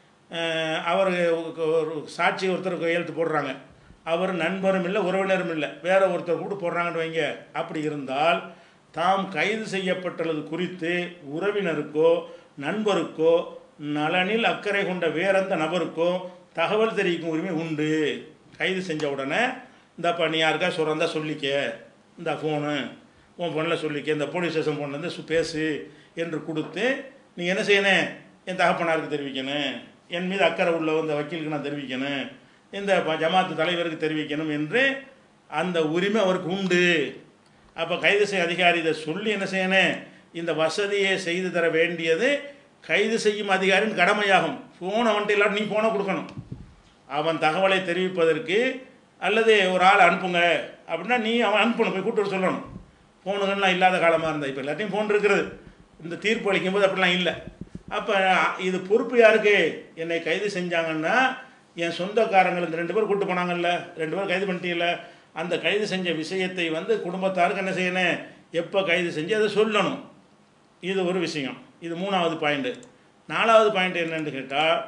அஹ், அவர் ஒரு சாட்சி ஒருத்தர் கையெழுத்து போடுறாங்க அவர் நண்பரும் இல்லை உறவினரும் இல்லை வேற ஒருத்தர் கூட போடுறாங்கன்னு வைங்க அப்படி இருந்தால் தாம் கைது செய்யப்பட்டுள்ளது குறித்து உறவினருக்கோ நண்பருக்கோ நலனில் அக்கறை கொண்ட வேறெந்த நபருக்கோ தகவல் தெரிவிக்கும் உரிமை உண்டு கைது செஞ்ச உடனே இந்தாப்பா நீ யாருக்கா சொல்கிறதா சொல்லிக்க இந்த ஃபோனு உன் ஃபோனில் சொல்லிக்க இந்த போலீஸ் ஸ்டேஷன் ஃபோன் வந்து சு- பேசு என்று கொடுத்து நீ என்ன செய்யணும் என் தகப்பனாருக்கு தெரிவிக்கணும் என் மீது அக்கறை உள்ள இந்த வக்கீலுக்கு நான் தெரிவிக்கணும் இந்த ப- ஜமாத்து தலைவருக்கு தெரிவிக்கணும் என்று அந்த உரிமை அவருக்கு உண்டு அப்போ கைது செய்ய அதிகாரி இதை சொல்லி என்ன செய்யணும் இந்த வசதியை செய்து தர வேண்டியது கைது செய்யும் அதிகாரியின் கடமையாகும் ஃபோனை வந்துட்டு இல்லாட்டி நீ ஃபோனை கொடுக்கணும் அவன் தகவலை தெரிவிப்பதற்கு அல்லது ஒரு ஆள் அனுப்புங்க அப்படின்னா நீ அவன் அனுப்பணும் போய் கூட்டு வர சொல்லணும் ஃபோனுகள்லாம் இல்லாத காலமாக இருந்தால் இப்போ எல்லாத்தையும் ஃபோன் இருக்கிறது இந்த தீர்ப்பு அளிக்கும் போது அப்படிலாம் இல்லை அப்போ இது பொறுப்பு யாருக்கு என்னை கைது செஞ்சாங்கன்னா என் சொந்தக்காரங்கள் இந்த ரெண்டு பேர் கூட்டு போனாங்கல்ல ரெண்டு பேர் கைது பண்ணிட்டீங்கல்ல அந்த கைது செஞ்ச விஷயத்தை வந்து குடும்பத்தாருக்கு என்ன செய்யணும் எப்போ கைது செஞ்சு அதை சொல்லணும் இது ஒரு விஷயம் இது மூணாவது பாயிண்ட்டு நாலாவது பாயிண்ட் என்னன்னு கேட்டால்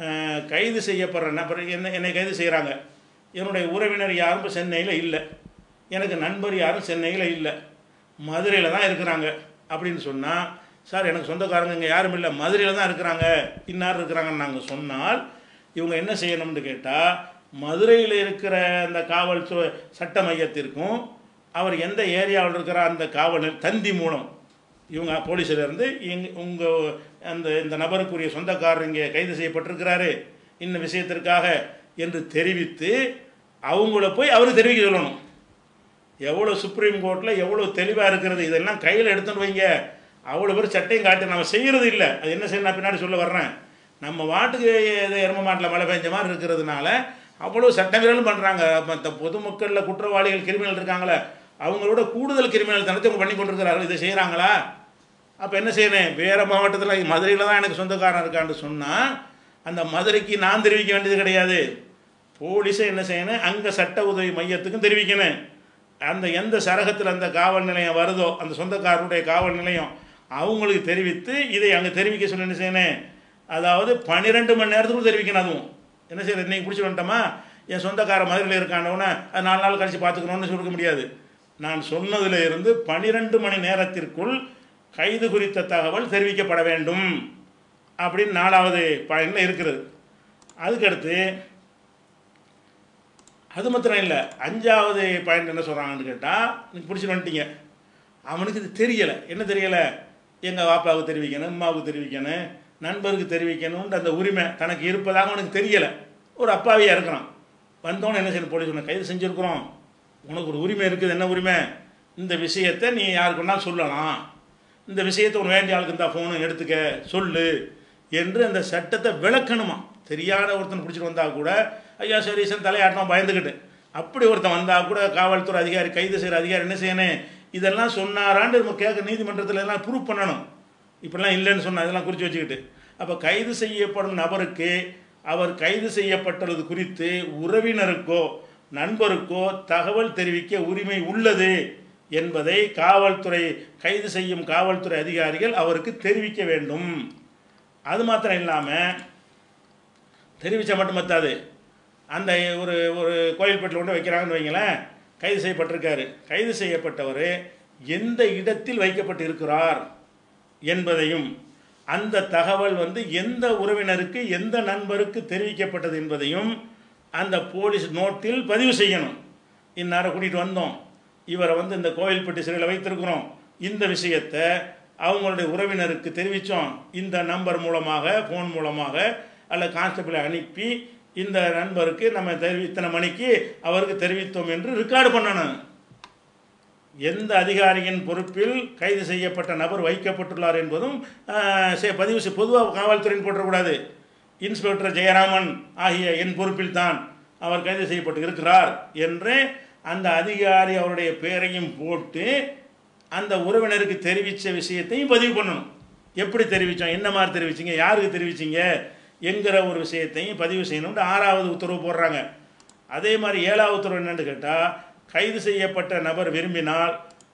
கைது செய்யப்படுற நபர் என்ன என்னை கைது செய்கிறாங்க என்னுடைய உறவினர் யாரும் இப்போ சென்னையில் இல்லை எனக்கு நண்பர் யாரும் சென்னையில் இல்லை மதுரையில் தான் இருக்கிறாங்க அப்படின்னு சொன்னால் சார் எனக்கு சொந்தக்காரங்க இங்கே யாரும் இல்லை மதுரையில் தான் இருக்கிறாங்க இன்னார் இருக்கிறாங்கன்னு நாங்கள் சொன்னால் இவங்க என்ன செய்யணும்னு கேட்டால் மதுரையில் இருக்கிற அந்த காவல்துறை சட்ட மையத்திற்கும் அவர் எந்த ஏரியாவில் இருக்கிற அந்த காவல் நிலைய- தந்தி மூலம் இவங்க போலீஸில் இருந்து எங் உங்கள் அந்த இந்த நபருக்குரிய சொந்தக்காரர் இங்கே கைது செய்யப்பட்டிருக்கிறாரு இந்த விஷயத்திற்காக என்று தெரிவித்து அவங்கள போய் அவர் தெரிவிக்க சொல்லணும் எவ்வளோ சுப்ரீம் கோர்ட்டில் எவ்வளோ தெளிவாக இருக்கிறது இதெல்லாம் கையில் எடுத்துன்னு வைங்க அவ்வளோ பேர் சட்டையும் காட்டு நம்ம செய்கிறது இல்லை அது என்ன செய்யணும் நான் பின்னாடி சொல்ல வர்றேன் நம்ம வாட்டுக்கு ஏதோ எரும மாட்டில் மழை பெஞ்ச மாதிரி இருக்கிறதுனால அவ்வளோ சட்டமீறலும் பண்ணுறாங்க மற்ற பொதுமக்களில் குற்றவாளிகள் கிரிமினல் இருக்காங்களே அவங்களோட கூடுதல் கிரிமினல் தனத்தை இவங்க பண்ணி கொண்டிருக்கிறார்கள் இதை செய்கிறாங்களா அப்போ என்ன செய்யணும் வேறு மாவட்டத்தில் மதுரையில் தான் எனக்கு சொந்தக்காரன் இருக்கான்னு சொன்னால் அந்த மதுரைக்கு நான் தெரிவிக்க வேண்டியது கிடையாது போலீஸை என்ன செய்யணும் அங்கே சட்ட உதவி மையத்துக்கும் தெரிவிக்கணும் அந்த எந்த சரகத்தில் அந்த காவல் நிலையம் வருதோ அந்த சொந்தக்காரருடைய காவல் நிலையம் அவங்களுக்கு தெரிவித்து இதை அங்கே தெரிவிக்க சொல்லி என்ன செய்யணும் அதாவது பன்னிரெண்டு மணி நேரத்துக்குள்ள தெரிவிக்கணும் அதுவும் என்ன செய்யறது இன்னைக்கு பிடிச்சி வந்துட்டோமா என் சொந்தக்கார மதுரையில் இருக்கானவன அது நாலு நாள் கழிச்சு பார்த்துக்கணும்னு சொல்லிக்க முடியாது நான் சொன்னதில் இருந்து பன்னிரெண்டு மணி நேரத்திற்குள் கைது குறித்த தகவல் தெரிவிக்கப்பட வேண்டும் அப்படின்னு நாலாவது பாயிண்டில் இருக்கிறது அதுக்கடுத்து அது மாத்திரம் இல்லை அஞ்சாவது பாயிண்ட் என்ன சொல்கிறாங்கன்னு கேட்டால் நீங்கள் பிடிச்சி வந்துட்டீங்க அவனுக்கு இது தெரியலை என்ன தெரியலை எங்கள் வாப்பாவுக்கு தெரிவிக்கணும் அம்மாவுக்கு தெரிவிக்கணும் நண்பருக்கு தெரிவிக்கணுன்ற அந்த உரிமை தனக்கு இருப்பதாக அவனுக்கு தெரியலை ஒரு அப்பாவியாக இருக்கிறான் வந்தவன என்ன செய்யணும் போலீஸ் உன்னை கைது செஞ்சுருக்குறோம் உனக்கு ஒரு உரிமை இருக்குது என்ன உரிமை இந்த விஷயத்தை நீ யாருக்கு வேணாலும் சொல்லலாம் இந்த விஷயத்தை உன் வேண்டிய ஆளுக்கு இந்த ஃபோனை எடுத்துக்க சொல்லு என்று அந்த சட்டத்தை விளக்கணுமா தெரியாத ஒருத்தன் பிடிச்சிட்டு வந்தால் கூட ஐயா சரி சார் தலையாட்டமாக பயந்துக்கிட்டு அப்படி ஒருத்தன் வந்தால் கூட காவல்துறை அதிகாரி கைது செய்கிற அதிகாரி என்ன செய்யணும் இதெல்லாம் சொன்னாரான்னு நம்ம கேட்க நீதிமன்றத்தில் எல்லாம் ப்ரூவ் பண்ணணும் இப்படிலாம் இல்லைன்னு சொன்னா இதெல்லாம் குறித்து வச்சுக்கிட்டு அப்போ கைது செய்யப்படும் நபருக்கு அவர் கைது செய்யப்பட்டது குறித்து உறவினருக்கோ நண்பருக்கோ தகவல் தெரிவிக்க உரிமை உள்ளது என்பதை காவல்துறை கைது செய்யும் காவல்துறை அதிகாரிகள் அவருக்கு தெரிவிக்க வேண்டும் அது மாத்திரம் இல்லாமல் தெரிவித்தா மட்டும் பத்தாது அந்த ஒரு ஒரு கோயில்பட்டில் கொண்டு வைக்கிறாங்கன்னு வைங்களேன் கைது செய்யப்பட்டிருக்காரு கைது செய்யப்பட்டவர் எந்த இடத்தில் வைக்கப்பட்டு இருக்கிறார் என்பதையும் அந்த தகவல் வந்து எந்த உறவினருக்கு எந்த நண்பருக்கு தெரிவிக்கப்பட்டது என்பதையும் அந்த போலீஸ் நோட்டில் பதிவு செய்யணும் இந்நேரம் கூட்டிகிட்டு வந்தோம் இவரை வந்து இந்த கோவில்பட்டி சிறையில் வைத்திருக்கிறோம் இந்த விஷயத்தை அவங்களுடைய உறவினருக்கு தெரிவித்தோம் இந்த நம்பர் மூலமாக ஃபோன் மூலமாக அல்ல கான்ஸ்டபிளை அனுப்பி இந்த நண்பருக்கு நம்ம தெரிவி இத்தனை மணிக்கு அவருக்கு தெரிவித்தோம் என்று ரெக்கார்டு பண்ணணும் எந்த அதிகாரியின் பொறுப்பில் கைது செய்யப்பட்ட நபர் வைக்கப்பட்டுள்ளார் என்பதும் ஆஹ், செ- பதிவு செய் பொதுவாக காவல்துறையின் போட்டக்கூடாது இன்ஸ்பெக்டர் ஜெயராமன் ஆகிய என் பொறுப்பில் தான் அவர் கைது செய்யப்பட்டு இருக்கிறார் என்று அந்த அதிகாரி அவருடைய பெயரையும் போட்டு அந்த உறவினருக்கு தெரிவித்த விஷயத்தையும் பதிவு பண்ணணும் எப்படி தெரிவித்தோம் என்ன மாதிரி தெரிவிச்சிங்க யாருக்கு தெரிவிச்சிங்க என்கிற ஒரு விஷயத்தையும் பதிவு செய்யணும்னு ஆறாவது உத்தரவு போடுறாங்க அதே மாதிரி ஏழாவது உத்தரவு என்னன்னு கேட்டால் கைது செய்யப்பட்ட நபர் விரும்பினால்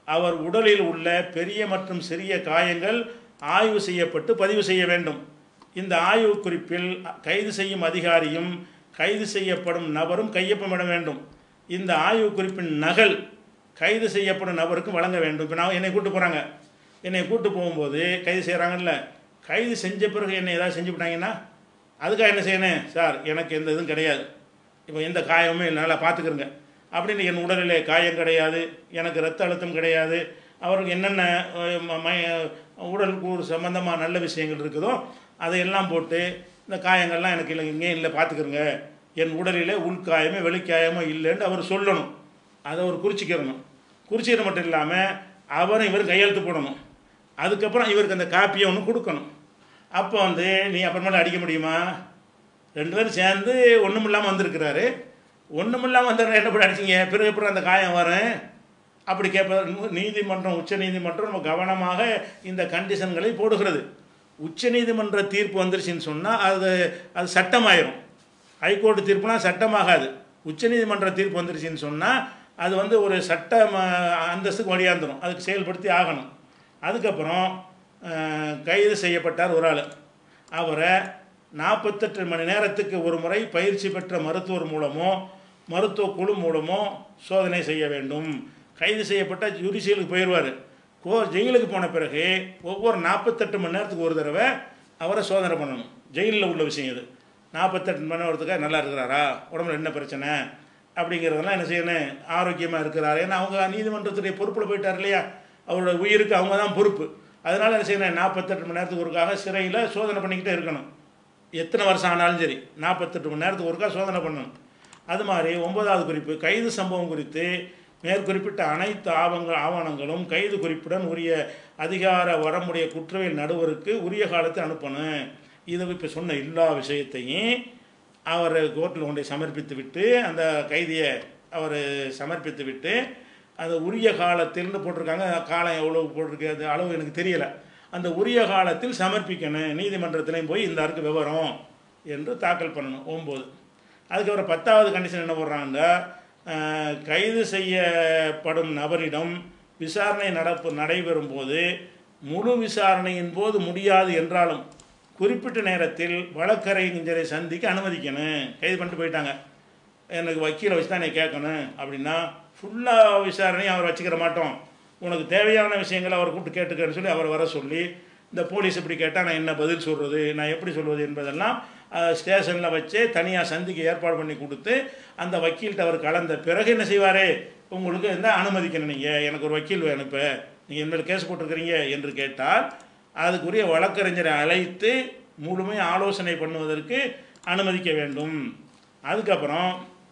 அவர் உடலில் உள்ள பெரிய மற்றும் சிறிய காயங்கள் ஆய்வு செய்யப்பட்டு பதிவு செய்ய வேண்டும் இந்த ஆய்வு குறிப்பில் கைது செய்யும் அதிகாரியும் கைது செய்யப்படும் நபரும் கையொப்பமிட வேண்டும் இந்த ஆய்வு குறிப்பின் நகல் கைது செய்யப்படும் நபருக்கு வழங்க வேண்டும் இப்போ நான் என்னை கூட்டு போகிறாங்க என்னை கூட்டு போகும்போது கைது செய்கிறாங்கல்ல கைது செஞ்ச பிறகு என்னை ஏதாவது செஞ்சு விட்டாங்கன்னா அதுக்காக என்ன செய்யணும் சார் எனக்கு எந்த இதுவும் கிடையாது இப்போ எந்த காயமும் என்னால் பார்த்துக்கிறங்க அப்படின்னு என் உடலிலே காயம் கிடையாது எனக்கு ரத்த அழுத்தம் கிடையாது அவருக்கு என்னென்ன அஹ், ம- ம- உடல் கூறு சம்மந்தமாக நல்ல விஷயங்கள் இருக்குதோ அதையெல்லாம் போட்டு இந்த காயங்கள்லாம் எனக்கு இல்லை இங்கே இல்லை பார்த்துக்கிறங்க என் உடலிலே உள்காயமே வெளிக்காயமோ இல்லைன்னு அவர் சொல்லணும் அதை அவர் குறிச்சிக்கிறணும் குறிச்சிக்கிறது மட்டும் இல்லாமல் அவரும் இவரும் கையெழுத்து போடணும் அதுக்கப்புறம் இவருக்கு அந்த காப்பியை ஒன்று கொடுக்கணும் அப்போ வந்து நீ அப்புறமேல அடிக்க முடியுமா ரெண்டு பேரும் சேர்ந்து ஒன்றும் இல்லாமல் வந்திருக்கிறாரு ஒன்றும் இல்லாமல் வந்தவங்க என்ன பண்ணி அடிச்சிங்க பிறகு எப்படி அந்த காயம் வரும் அப்படி கேட்ப நீதிமன்றம் உச்ச நீதிமன்றம் நம்ம கவனமாக இந்த கண்டிஷன்களை போடுகிறது உச்ச நீதிமன்ற தீர்ப்பு வந்துருச்சுன்னு சொன்னால் அது அது சட்டமாயிரும் ஹைகோர்ட்டு தீர்ப்புனா சட்டமாகாது உச்சநீதிமன்ற தீர்ப்பு வந்துருச்சுன்னு சொன்னால் அது வந்து ஒரு சட்ட ம- அந்தஸ்துக்கு வழியாந்துடும் அதுக்கு செயல்படுத்தி ஆகணும் அதுக்கப்புறம் அஹ், கைது செய்யப்பட்டார் ஒரு ஆள் அவரை நாற்பத்தெட்டு மணி நேரத்துக்கு ஒரு முறை பயிற்சி பெற்ற மருத்துவர் மூலமோ மருத்துவ குழு மூலமோ சோதனை செய்ய வேண்டும் கைது செய்யப்பட்ட ஜுடிஷியலுக்கு போயிடுவார் கோ ஜெயிலுக்கு போன பிறகு ஒவ்வொரு நாற்பத்தெட்டு மணி நேரத்துக்கு ஒரு தடவை அவரை சோதனை பண்ணணும் ஜெயிலில் உள்ள விஷயம் இது நாற்பத்தெட்டு மணி நேரத்துக்கு நல்லா இருக்கிறாரா உடம்புல என்ன பிரச்சனை அப்படிங்கிறதெல்லாம் என்ன செய்யணும் ஆரோக்கியமாக இருக்கிறாரு ஏன்னா அவங்க நீதிமன்றத்துடைய பொறுப்பில் போயிட்டார் இல்லையா அவரோட உயிருக்கு அவங்க தான் பொறுப்பு அதனால் என்ன செய்யணும் நாற்பத்தெட்டு மணி நேரத்துக்கு ஒருக்காக சிறையில் சோதனை பண்ணிக்கிட்டே இருக்கணும் எத்தனை வருஷம் ஆனாலும் சரி நாற்பத்தெட்டு மணி நேரத்துக்கு ஒருக்கா சோதனை பண்ணணும் அது மாதிரி ஒன்பதாவது குறிப்பு கைது சம்பவம் குறித்து மேற்குறிப்பிட்ட அனைத்து ஆவங்கள் ஆவணங்களும் கைது குறிப்புடன் உரிய அதிகார வரமுடைய குற்றவியல் நடுவருக்கு உரிய காலத்தில் அனுப்பணும் இதை இப்போ சொன்ன எல்லா விஷயத்தையும் அவர் கோர்ட்டில் கொண்டு போய் சமர்ப்பித்து விட்டு அந்த கைதியை அவர் சமர்ப்பித்து விட்டு அது உரிய காலத்தில்னு போட்டிருக்காங்க காலம் எவ்வளோ போட்டிருக்கு அது அளவு எனக்கு தெரியலை அந்த உரிய காலத்தில் சமர்ப்பிக்கணும் நீதிமன்றத்திலையும் போய் இந்த அருக்கு விவரம் என்று தாக்கல் பண்ணணும் ஒம்பது அதுக்கப்புறம் பத்தாவது கண்டிஷன் என்ன போடுறாங்கன்னா அஹ், கைது செய்யப்படும் நபரிடம் விசாரணை நடப்பு நடைபெறும் போது முழு விசாரணையின் போது முடியாது என்றாலும் குறிப்பிட்ட நேரத்தில் வழக்கறிஞரை சந்திக்க அனுமதிக்கணும் கைது பண்ணிட்டு போயிட்டாங்க எனக்கு வக்கீலை வச்சு தான் நீ கேட்கணும் அப்படின்னா ஃபுல்லாக விசாரணையும் அவர் வச்சுக்கிற மாட்டோம் உனக்கு தேவையான விஷயங்களை அவர் கூப்பிட்டு கேட்டுக்கன்னு சொல்லி அவர் வர சொல்லி இந்த போலீஸ் இப்படி கேட்டால் நான் என்ன பதில் சொல்கிறது நான் எப்படி சொல்வது என்பதெல்லாம் ஸ்டேஷனில் வச்சு தனியாக சந்திக்க ஏற்பாடு பண்ணி கொடுத்து அந்த வக்கீல்கிட்ட அவர் கலந்த பிறகு என்ன செய்வார் உங்களுக்கு இந்த அனுமதிக்கணும் நீங்கள் எனக்கு ஒரு வக்கீல் வேணும் இப்போ நீங்கள் என்ன கேஸ் போட்டிருக்கிறீங்க என்று கேட்டால் அதுக்குரிய வழக்கறிஞரை அழைத்து முழுமையாக ஆலோசனை பண்ணுவதற்கு அனுமதிக்க வேண்டும் அதுக்கப்புறம்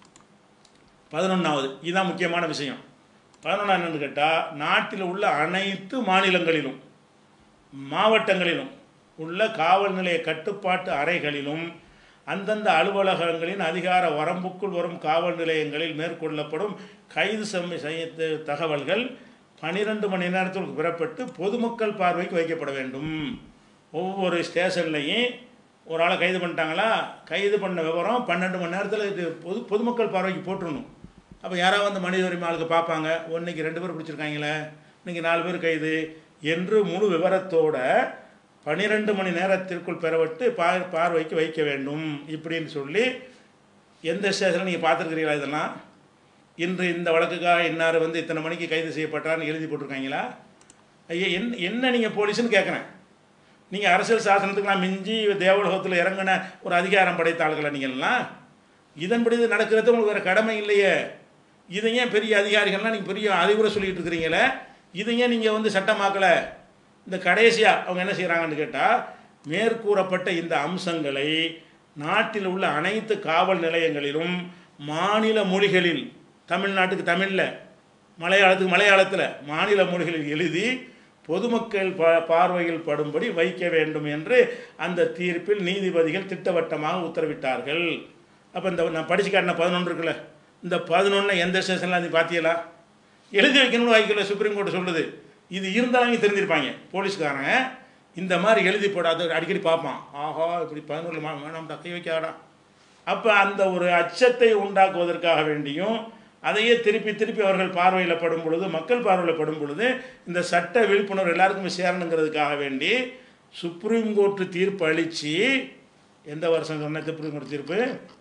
பதினொன்றாவது இதுதான் முக்கியமான விஷயம் பதினொன்றாவது என்னன்னு கேட்டால் நாட்டில் உள்ள அனைத்து மாநிலங்களிலும் மாவட்டங்களிலும் உள்ள காவல் நிலைய கட்டுப்பாட்டு அறைகளிலும் அந்தந்த அலுவலகங்களின் அதிகார வரம்புக்குள் வரும் காவல் நிலையங்களில் மேற்கொள்ளப்படும் கைது சம்ம செய்ய தகவல்கள் பன்னிரெண்டு மணி நேரத்திற்கு பெறப்பட்டு பொதுமக்கள் பார்வைக்கு வைக்கப்பட வேண்டும் ஒவ்வொரு ஸ்டேஷன்லையும் ஒரு ஆளை கைது பண்ணிட்டாங்களா கைது பண்ண விவரம் பன்னெண்டு மணி நேரத்தில் இது பொது பொதுமக்கள் பார்வைக்கு போட்டுருணும் அப்போ யாராவது வந்து மனித உரிமை ஆளுக்கு பார்ப்பாங்க இன்னைக்கு ரெண்டு பேர் பிடிச்சிருக்காங்களே இன்னைக்கு நாலு பேர் கைது என்று முழு விவரத்தோட பன்னிரெண்டு மணி நேரத்திற்குள் பெறப்பட்டு பார் பார்வைக்கு வைக்க வேண்டும் இப்படின்னு சொல்லி எந்த ஸ்டேஷனில் நீங்கள் பார்த்துருக்கிறீங்களா இதெல்லாம் இன்று இந்த வழக்குக்காக இன்னார் வந்து இத்தனை மணிக்கு கைது செய்யப்பட்டார்னு எழுதி போட்டிருக்காங்களா ஐயா என் என்ன நீங்கள் போலீஸ்னு கேட்குறேன் நீங்கள் அரசியல் சாசனத்துக்கெல்லாம் மிஞ்சி தேவலோகத்தில் இறங்கின ஒரு அதிகாரம் படைத்த ஆளுகளை நீங்கள்லாம் இதன்படி இது நடக்கிறது உங்களுக்கு வேறு கடமை இல்லையே இதை ஏன் பெரிய அதிகாரிகள்லாம் நீங்கள் பெரிய அறிவுரை சொல்லிட்டு இருக்கிறீங்களே இதை ஏன் நீங்கள் வந்து சட்டமாக்கலை இந்த கடைசியாக அவங்க என்ன செய்கிறாங்கன்னு கேட்டால் மேற்கூறப்பட்ட இந்த அம்சங்களை நாட்டில் உள்ள அனைத்து காவல் நிலையங்களிலும் மாநில மொழிகளில் தமிழ்நாட்டுக்கு தமிழில் மலையாளத்துக்கு மலையாளத்தில் மாநில மொழிகளில் எழுதி பொதுமக்கள் பா பார்வையில் படும்படி வைக்க வேண்டும் என்று அந்த தீர்ப்பில் நீதிபதிகள் திட்டவட்டமாக உத்தரவிட்டார்கள் அப்போ இந்த நான் படிச்சு காட்டின பதினொன்று இருக்குல்ல இந்த பதினொன்று எந்த ஸ்டேஷனில் நீ பார்த்தீங்களா எழுதி வைக்கணும்னு வைக்கல சுப்ரீம் கோர்ட் சொல்லுது இது இருந்தாலும் தெரிஞ்சிருப்பாங்க போலீஸ்காரங்க இந்த மாதிரி எழுதி போடாத அடிக்கடி பார்ப்பான் ஆஹா இப்படி பதினொன்று வேணாம் கை வைக்காடா அப்போ அந்த ஒரு அச்சத்தை உண்டாக்குவதற்காக வேண்டியும் அதையே திருப்பி திருப்பி அவர்கள் பார்வையில் படும் பொழுது மக்கள் பார்வையில் படும் பொழுது இந்த சட்ட விழிப்புணர்வு எல்லாருக்கும் சேரணுங்கிறதுக்காக வேண்டி சுப்ரீம் கோர்ட்டு தீர்ப்பு அளித்து எந்த வருஷம் சொன்ன சுப்ரீம் கோர்ட் தீர்ப்பு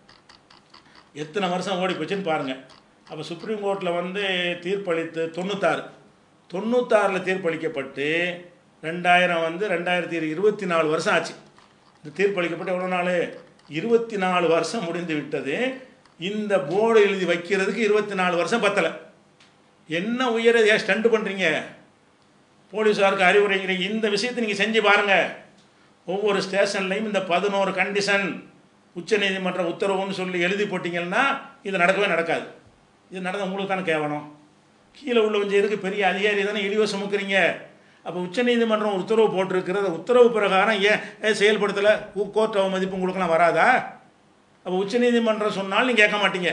எத்தனை வருஷம் ஓடி போச்சுன்னு பாருங்கள் அப்போ சுப்ரீம் கோர்ட்டில் வந்து தீர்ப்பளித்து தொண்ணூத்தாறு தொண்ணூத்தாறில் தீர்ப்பளிக்கப்பட்டு ரெண்டாயிரம் வந்து ரெண்டாயிரத்தி இருபத்தி நாலு வருஷம் ஆச்சு இந்த தீர்ப்பளிக்கப்பட்டு எவ்வளோ நாள் இருபத்தி நாலு வருஷம் முடிந்து விட்டது இந்த போர்டு எழுதி வைக்கிறதுக்கு இருபத்தி நாலு வருஷம் பத்தலை என்ன உயர ஏன் ஸ்டண்ட் பண்ணுறீங்க போலீஸாருக்கு அறிவுரைக்கிறீங்க இந்த விஷயத்தை நீங்கள் செஞ்சு பாருங்கள் ஒவ்வொரு ஸ்டேஷன்லையும் இந்த பதினோரு கண்டிஷன் உச்சநீதிமன்ற உத்தரவுன்னு சொல்லி எழுதி போட்டிங்கன்னா இது நடக்கவே நடக்காது இது நடந்த உங்களுக்கு தானே கேவலம் கீழே உள்ள கொஞ்சம் எதுக்கு பெரிய அதிகாரி தானே இழிவை சுமக்கிறீங்க அப்போ உச்சநீதிமன்றம் ஒரு உத்தரவு போட்டிருக்கிறது உத்தரவு பிரகாரம் ஏன் ஏன் செயல்படுத்தலை கோர்ட் மதிப்பு உங்களுக்கெல்லாம் வராதா அப்போ உச்சநீதிமன்றம் சொன்னாலும் நீங்கள் கேட்க மாட்டீங்க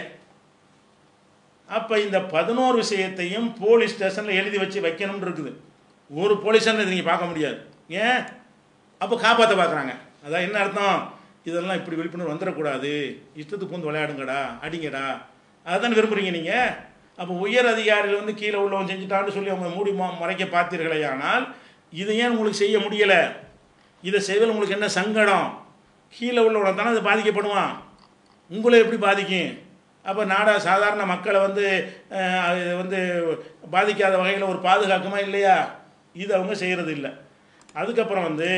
அப்போ இந்த பதினோரு விஷயத்தையும் போலீஸ் ஸ்டேஷனில் எழுதி வச்சு வைக்கணும்னு இருக்குது ஒரு போலீஸ் ஸ்டேஷனில் நீங்கள் பார்க்க முடியாது ஏன் அப்போ காப்பாற்ற பார்க்குறாங்க அதான் என்ன அர்த்தம் இதெல்லாம் இப்படி விழிப்புணர்வு வந்துடக்கூடாது இஷ்டத்துக்கு வந்து விளையாடுங்கடா அடிங்கடா அதுதான் விரும்புகிறீங்க நீங்கள் அப்போ உயர் அதிகாரிகள் வந்து கீழே உள்ளவன் செஞ்சுட்டான்னு சொல்லி அவங்க மூடி ம- மறைக்க பார்த்தீர்களே ஆனால் இதை ஏன் உங்களுக்கு செய்ய முடியலை இதை செய்வதில் உங்களுக்கு என்ன சங்கடம் கீழே உள்ளவன் தானே அது பாதிக்கப்படுவான் உங்களை எப்படி பாதிக்கும் அப்போ நாடா சாதாரண மக்களை வந்து அஹ், அது வந்து பாதிக்காத வகையில் ஒரு பாதுகாக்குமா இல்லையா இது அவங்க செய்கிறது இல்லை அதுக்கப்புறம் வந்து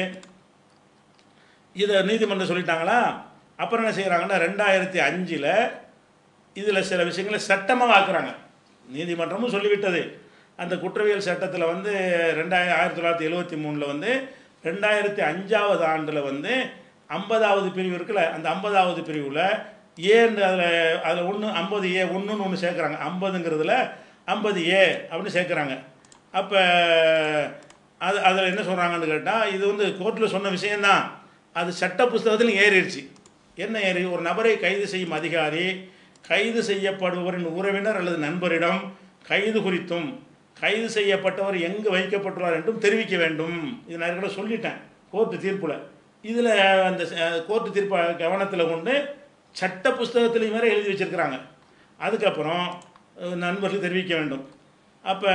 இதை நீதிமன்றம் சொல்லிட்டாங்களா அப்புறம் என்ன செய்கிறாங்கன்னா ரெண்டாயிரத்தி அஞ்சில் இதில் சில விஷயங்களை சட்டமாக ஆக்குறாங்க நீதிமன்றமும் சொல்லிவிட்டது அந்த குற்றவியல் சட்டத்தில் வந்து ரெண்டாயிரம் ஆயிரத்தி தொள்ளாயிரத்தி எழுவத்தி மூணில் வந்து ரெண்டாயிரத்தி அஞ்சாவது ஆண்டில் வந்து ஐம்பதாவது பிரிவு இருக்குல்ல அந்த ஐம்பதாவது பிரிவில் ஏன்னு அதில் அதில் ஒன்று ஐம்பது ஏ ஒன்றுன்னு ஒன்று சேர்க்குறாங்க ஐம்பதுங்கிறதுல ஐம்பது ஏ அப்படின்னு சேர்க்குறாங்க அப்போ அது அதில் என்ன சொல்கிறாங்கன்னு கேட்டால் இது வந்து கோர்ட்டில் சொன்ன விஷயந்தான் அது சட்ட புஸ்தகத்தில் ஏறிடுச்சு என்ன ஏறி ஒரு நபரை கைது செய்யும் அதிகாரி கைது செய்யப்படுபவரின் உறவினர் அல்லது நண்பரிடம் கைது குறித்தும் கைது செய்யப்பட்டவர் எங்கு வைக்கப்பட்டுள்ளார் என்றும் தெரிவிக்க வேண்டும் இது நான் ஏற்கனவே சொல்லிட்டேன் கோர்ட்டு தீர்ப்பில் இதில் அந்த அஹ், கோர்ட்டு தீர்ப்பை கவனத்தில் கொண்டு சட்ட புஸ்தகத்திலையும் வேற எழுதி வச்சிருக்கிறாங்க அதுக்கப்புறம் அஹ், நண்பர்களுக்கு தெரிவிக்க வேண்டும் அப்போ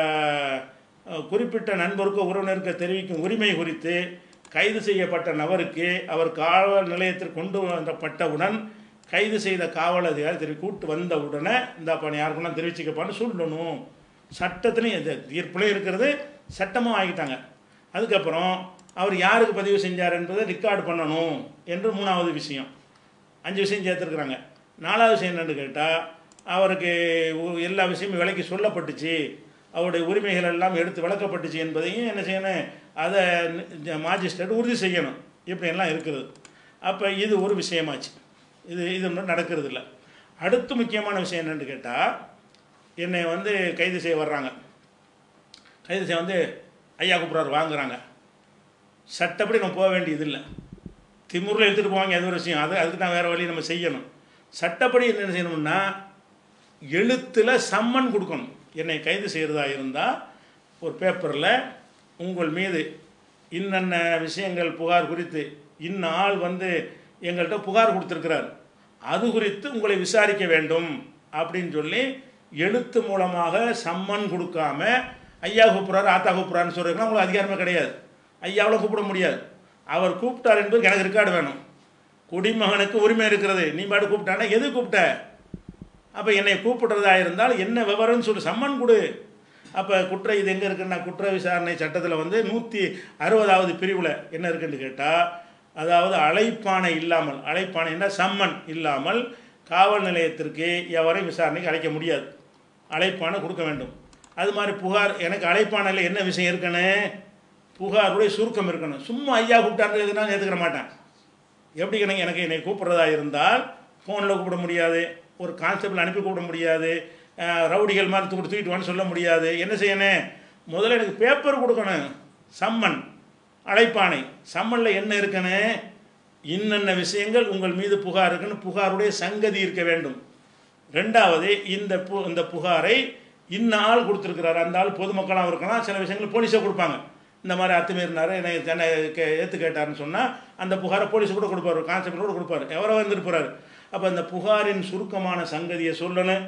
குறிப்பிட்ட நண்பருக்கோ உறவினருக்கு தெரிவிக்கும் உரிமை குறித்து கைது செய்யப்பட்ட நபருக்கு அவர் காவல் நிலையத்திற்கு கொண்டு வந்தப்பட்டவுடன் கைது செய்த காவல் அதிகாரி தெரி கூட்டு வந்த உடனே இந்த பண்ணி யாருக்குன்னா தெரிவிச்சுக்கப்பான்னு சொல்லணும் சட்டத்துலையும் இது தீர்ப்புலையும் இருக்கிறது சட்டமாக ஆகிட்டாங்க அதுக்கப்புறம் அவர் யாருக்கு பதிவு செஞ்சார் என்பதை ரெக்கார்டு பண்ணணும் என்று மூணாவது விஷயம் அஞ்சு விஷயம் சேர்த்துருக்குறாங்க நாலாவது விஷயம் என்னன்னு கேட்டால் அவருக்கு ஒ- எல்லா விஷயமும் விலைக்கு சொல்லப்பட்டுச்சு அவருடைய உரிமைகள் எல்லாம் எடுத்து விளக்கப்பட்டுச்சு என்பதையும் என்ன செய்யணும் அதை மாஜிஸ்ட்ரேட் உறுதி செய்யணும் இப்படியெல்லாம் இருக்குது அப்போ இது ஒரு விஷயமாச்சு இது இது ஒன்றும் நடக்கிறது இல்லை அடுத்து முக்கியமான விஷயம் என்னன்னு கேட்டால் என்னை வந்து கைது செய்ய வர்றாங்க கைது செய்ய வந்து ஐயா கூப்பிட்றாரு வாங்குறாங்க சட்டப்படி நம்ம போக வேண்டியது இல்லை திமுறில் எடுத்துகிட்டு போவாங்க அது ஒரு விஷயம் அது அதுக்கு தான் வேறு வழி நம்ம செய்யணும் சட்டப்படி என்ன செய்யணும்னா எழுத்தில் சம்மன் கொடுக்கணும் என்னை கைது செய்கிறதா இருந்தால் ஒரு பேப்பரில் உங்கள் மீது இன்னென்ன விஷயங்கள் புகார் குறித்து இன்ன ஆள் வந்து எங்கள்கிட்ட புகார் கொடுத்துருக்கிறார் அது குறித்து உங்களை விசாரிக்க வேண்டும் அப்படின்னு சொல்லி எழுத்து மூலமாக சம்மன் கொடுக்காம ஐயா கூப்பிட்றாரு ஆத்தா கூப்பிட்றாருன்னு சொல்கிறதுக்குலாம் உங்களுக்கு அதிகாரமே கிடையாது ஐயாவில் கூப்பிட முடியாது அவர் கூப்பிட்டார் என்பது எனக்கு ரெக்கார்டு வேணும் குடிமகனுக்கு உரிமை இருக்கிறது நீ பாட்டு கூப்பிட்டானா எது கூப்பிட்ட அப்போ என்னை கூப்பிடுறதா இருந்தால் என்ன விவரம்னு சொல்லி சம்மன் கொடு அப்போ குற்ற இது எங்கே இருக்குன்னா குற்ற விசாரணை சட்டத்தில் வந்து நூற்றி அறுபதாவது பிரிவில் என்ன இருக்குன்னு கேட்டால் அதாவது அழைப்பானை இல்லாமல் அழைப்பானைன்னா சம்மன் இல்லாமல் காவல் நிலையத்திற்கு எவரையும் விசாரணைக்கு அழைக்க முடியாது அழைப்பானை கொடுக்க வேண்டும் அது மாதிரி புகார் எனக்கு அழைப்பானையில் என்ன விஷயம் இருக்கணும் புகாருடைய சுருக்கம் இருக்கணும் சும்மா ஐயா கூப்பிட்டாருன்னு நான் ஏற்றுக்கிற மாட்டேன் எப்படி எனக்கு எனக்கு என்னை கூப்பிட்றதா இருந்தால் ஃபோனில் கூப்பிட முடியாது ஒரு கான்ஸ்டபிள் அனுப்பி கூப்பிட முடியாது அஹ், ரவுடிகள் மாதிரி தூக்கிட்டு தூக்கிட்டு வான்னு சொல்ல முடியாது என்ன செய்யணும் முதல்ல எனக்கு பேப்பர் கொடுக்கணும் சம்மன் அழைப்பானை சம்மனில் என்ன இருக்கணும் இன்னென்ன விஷயங்கள் உங்கள் மீது புகார் இருக்குன்னு புகாருடைய சங்கதி இருக்க வேண்டும் ரெண்டாவது இந்த பு இந்த புகாரை இன்ன ஆள் கொடுத்துருக்கிறாரு அந்த ஆள் பொதுமக்களாகவும் இருக்கலாம் சில விஷயங்கள் போலீஸை கொடுப்பாங்க இந்த மாதிரி அத்துமீறினார் என்னை தன்னை கே ஏற்று கேட்டாருன்னு சொன்னால் அந்த புகாரை போலீஸ் கூட கொடுப்பாரு கான்ஸ்டபிள் கூட கொடுப்பாரு எவரோ வந்துட்டு போகிறாரு அப்போ அந்த புகாரின் சுருக்கமான சங்கதியை சொல்லணும்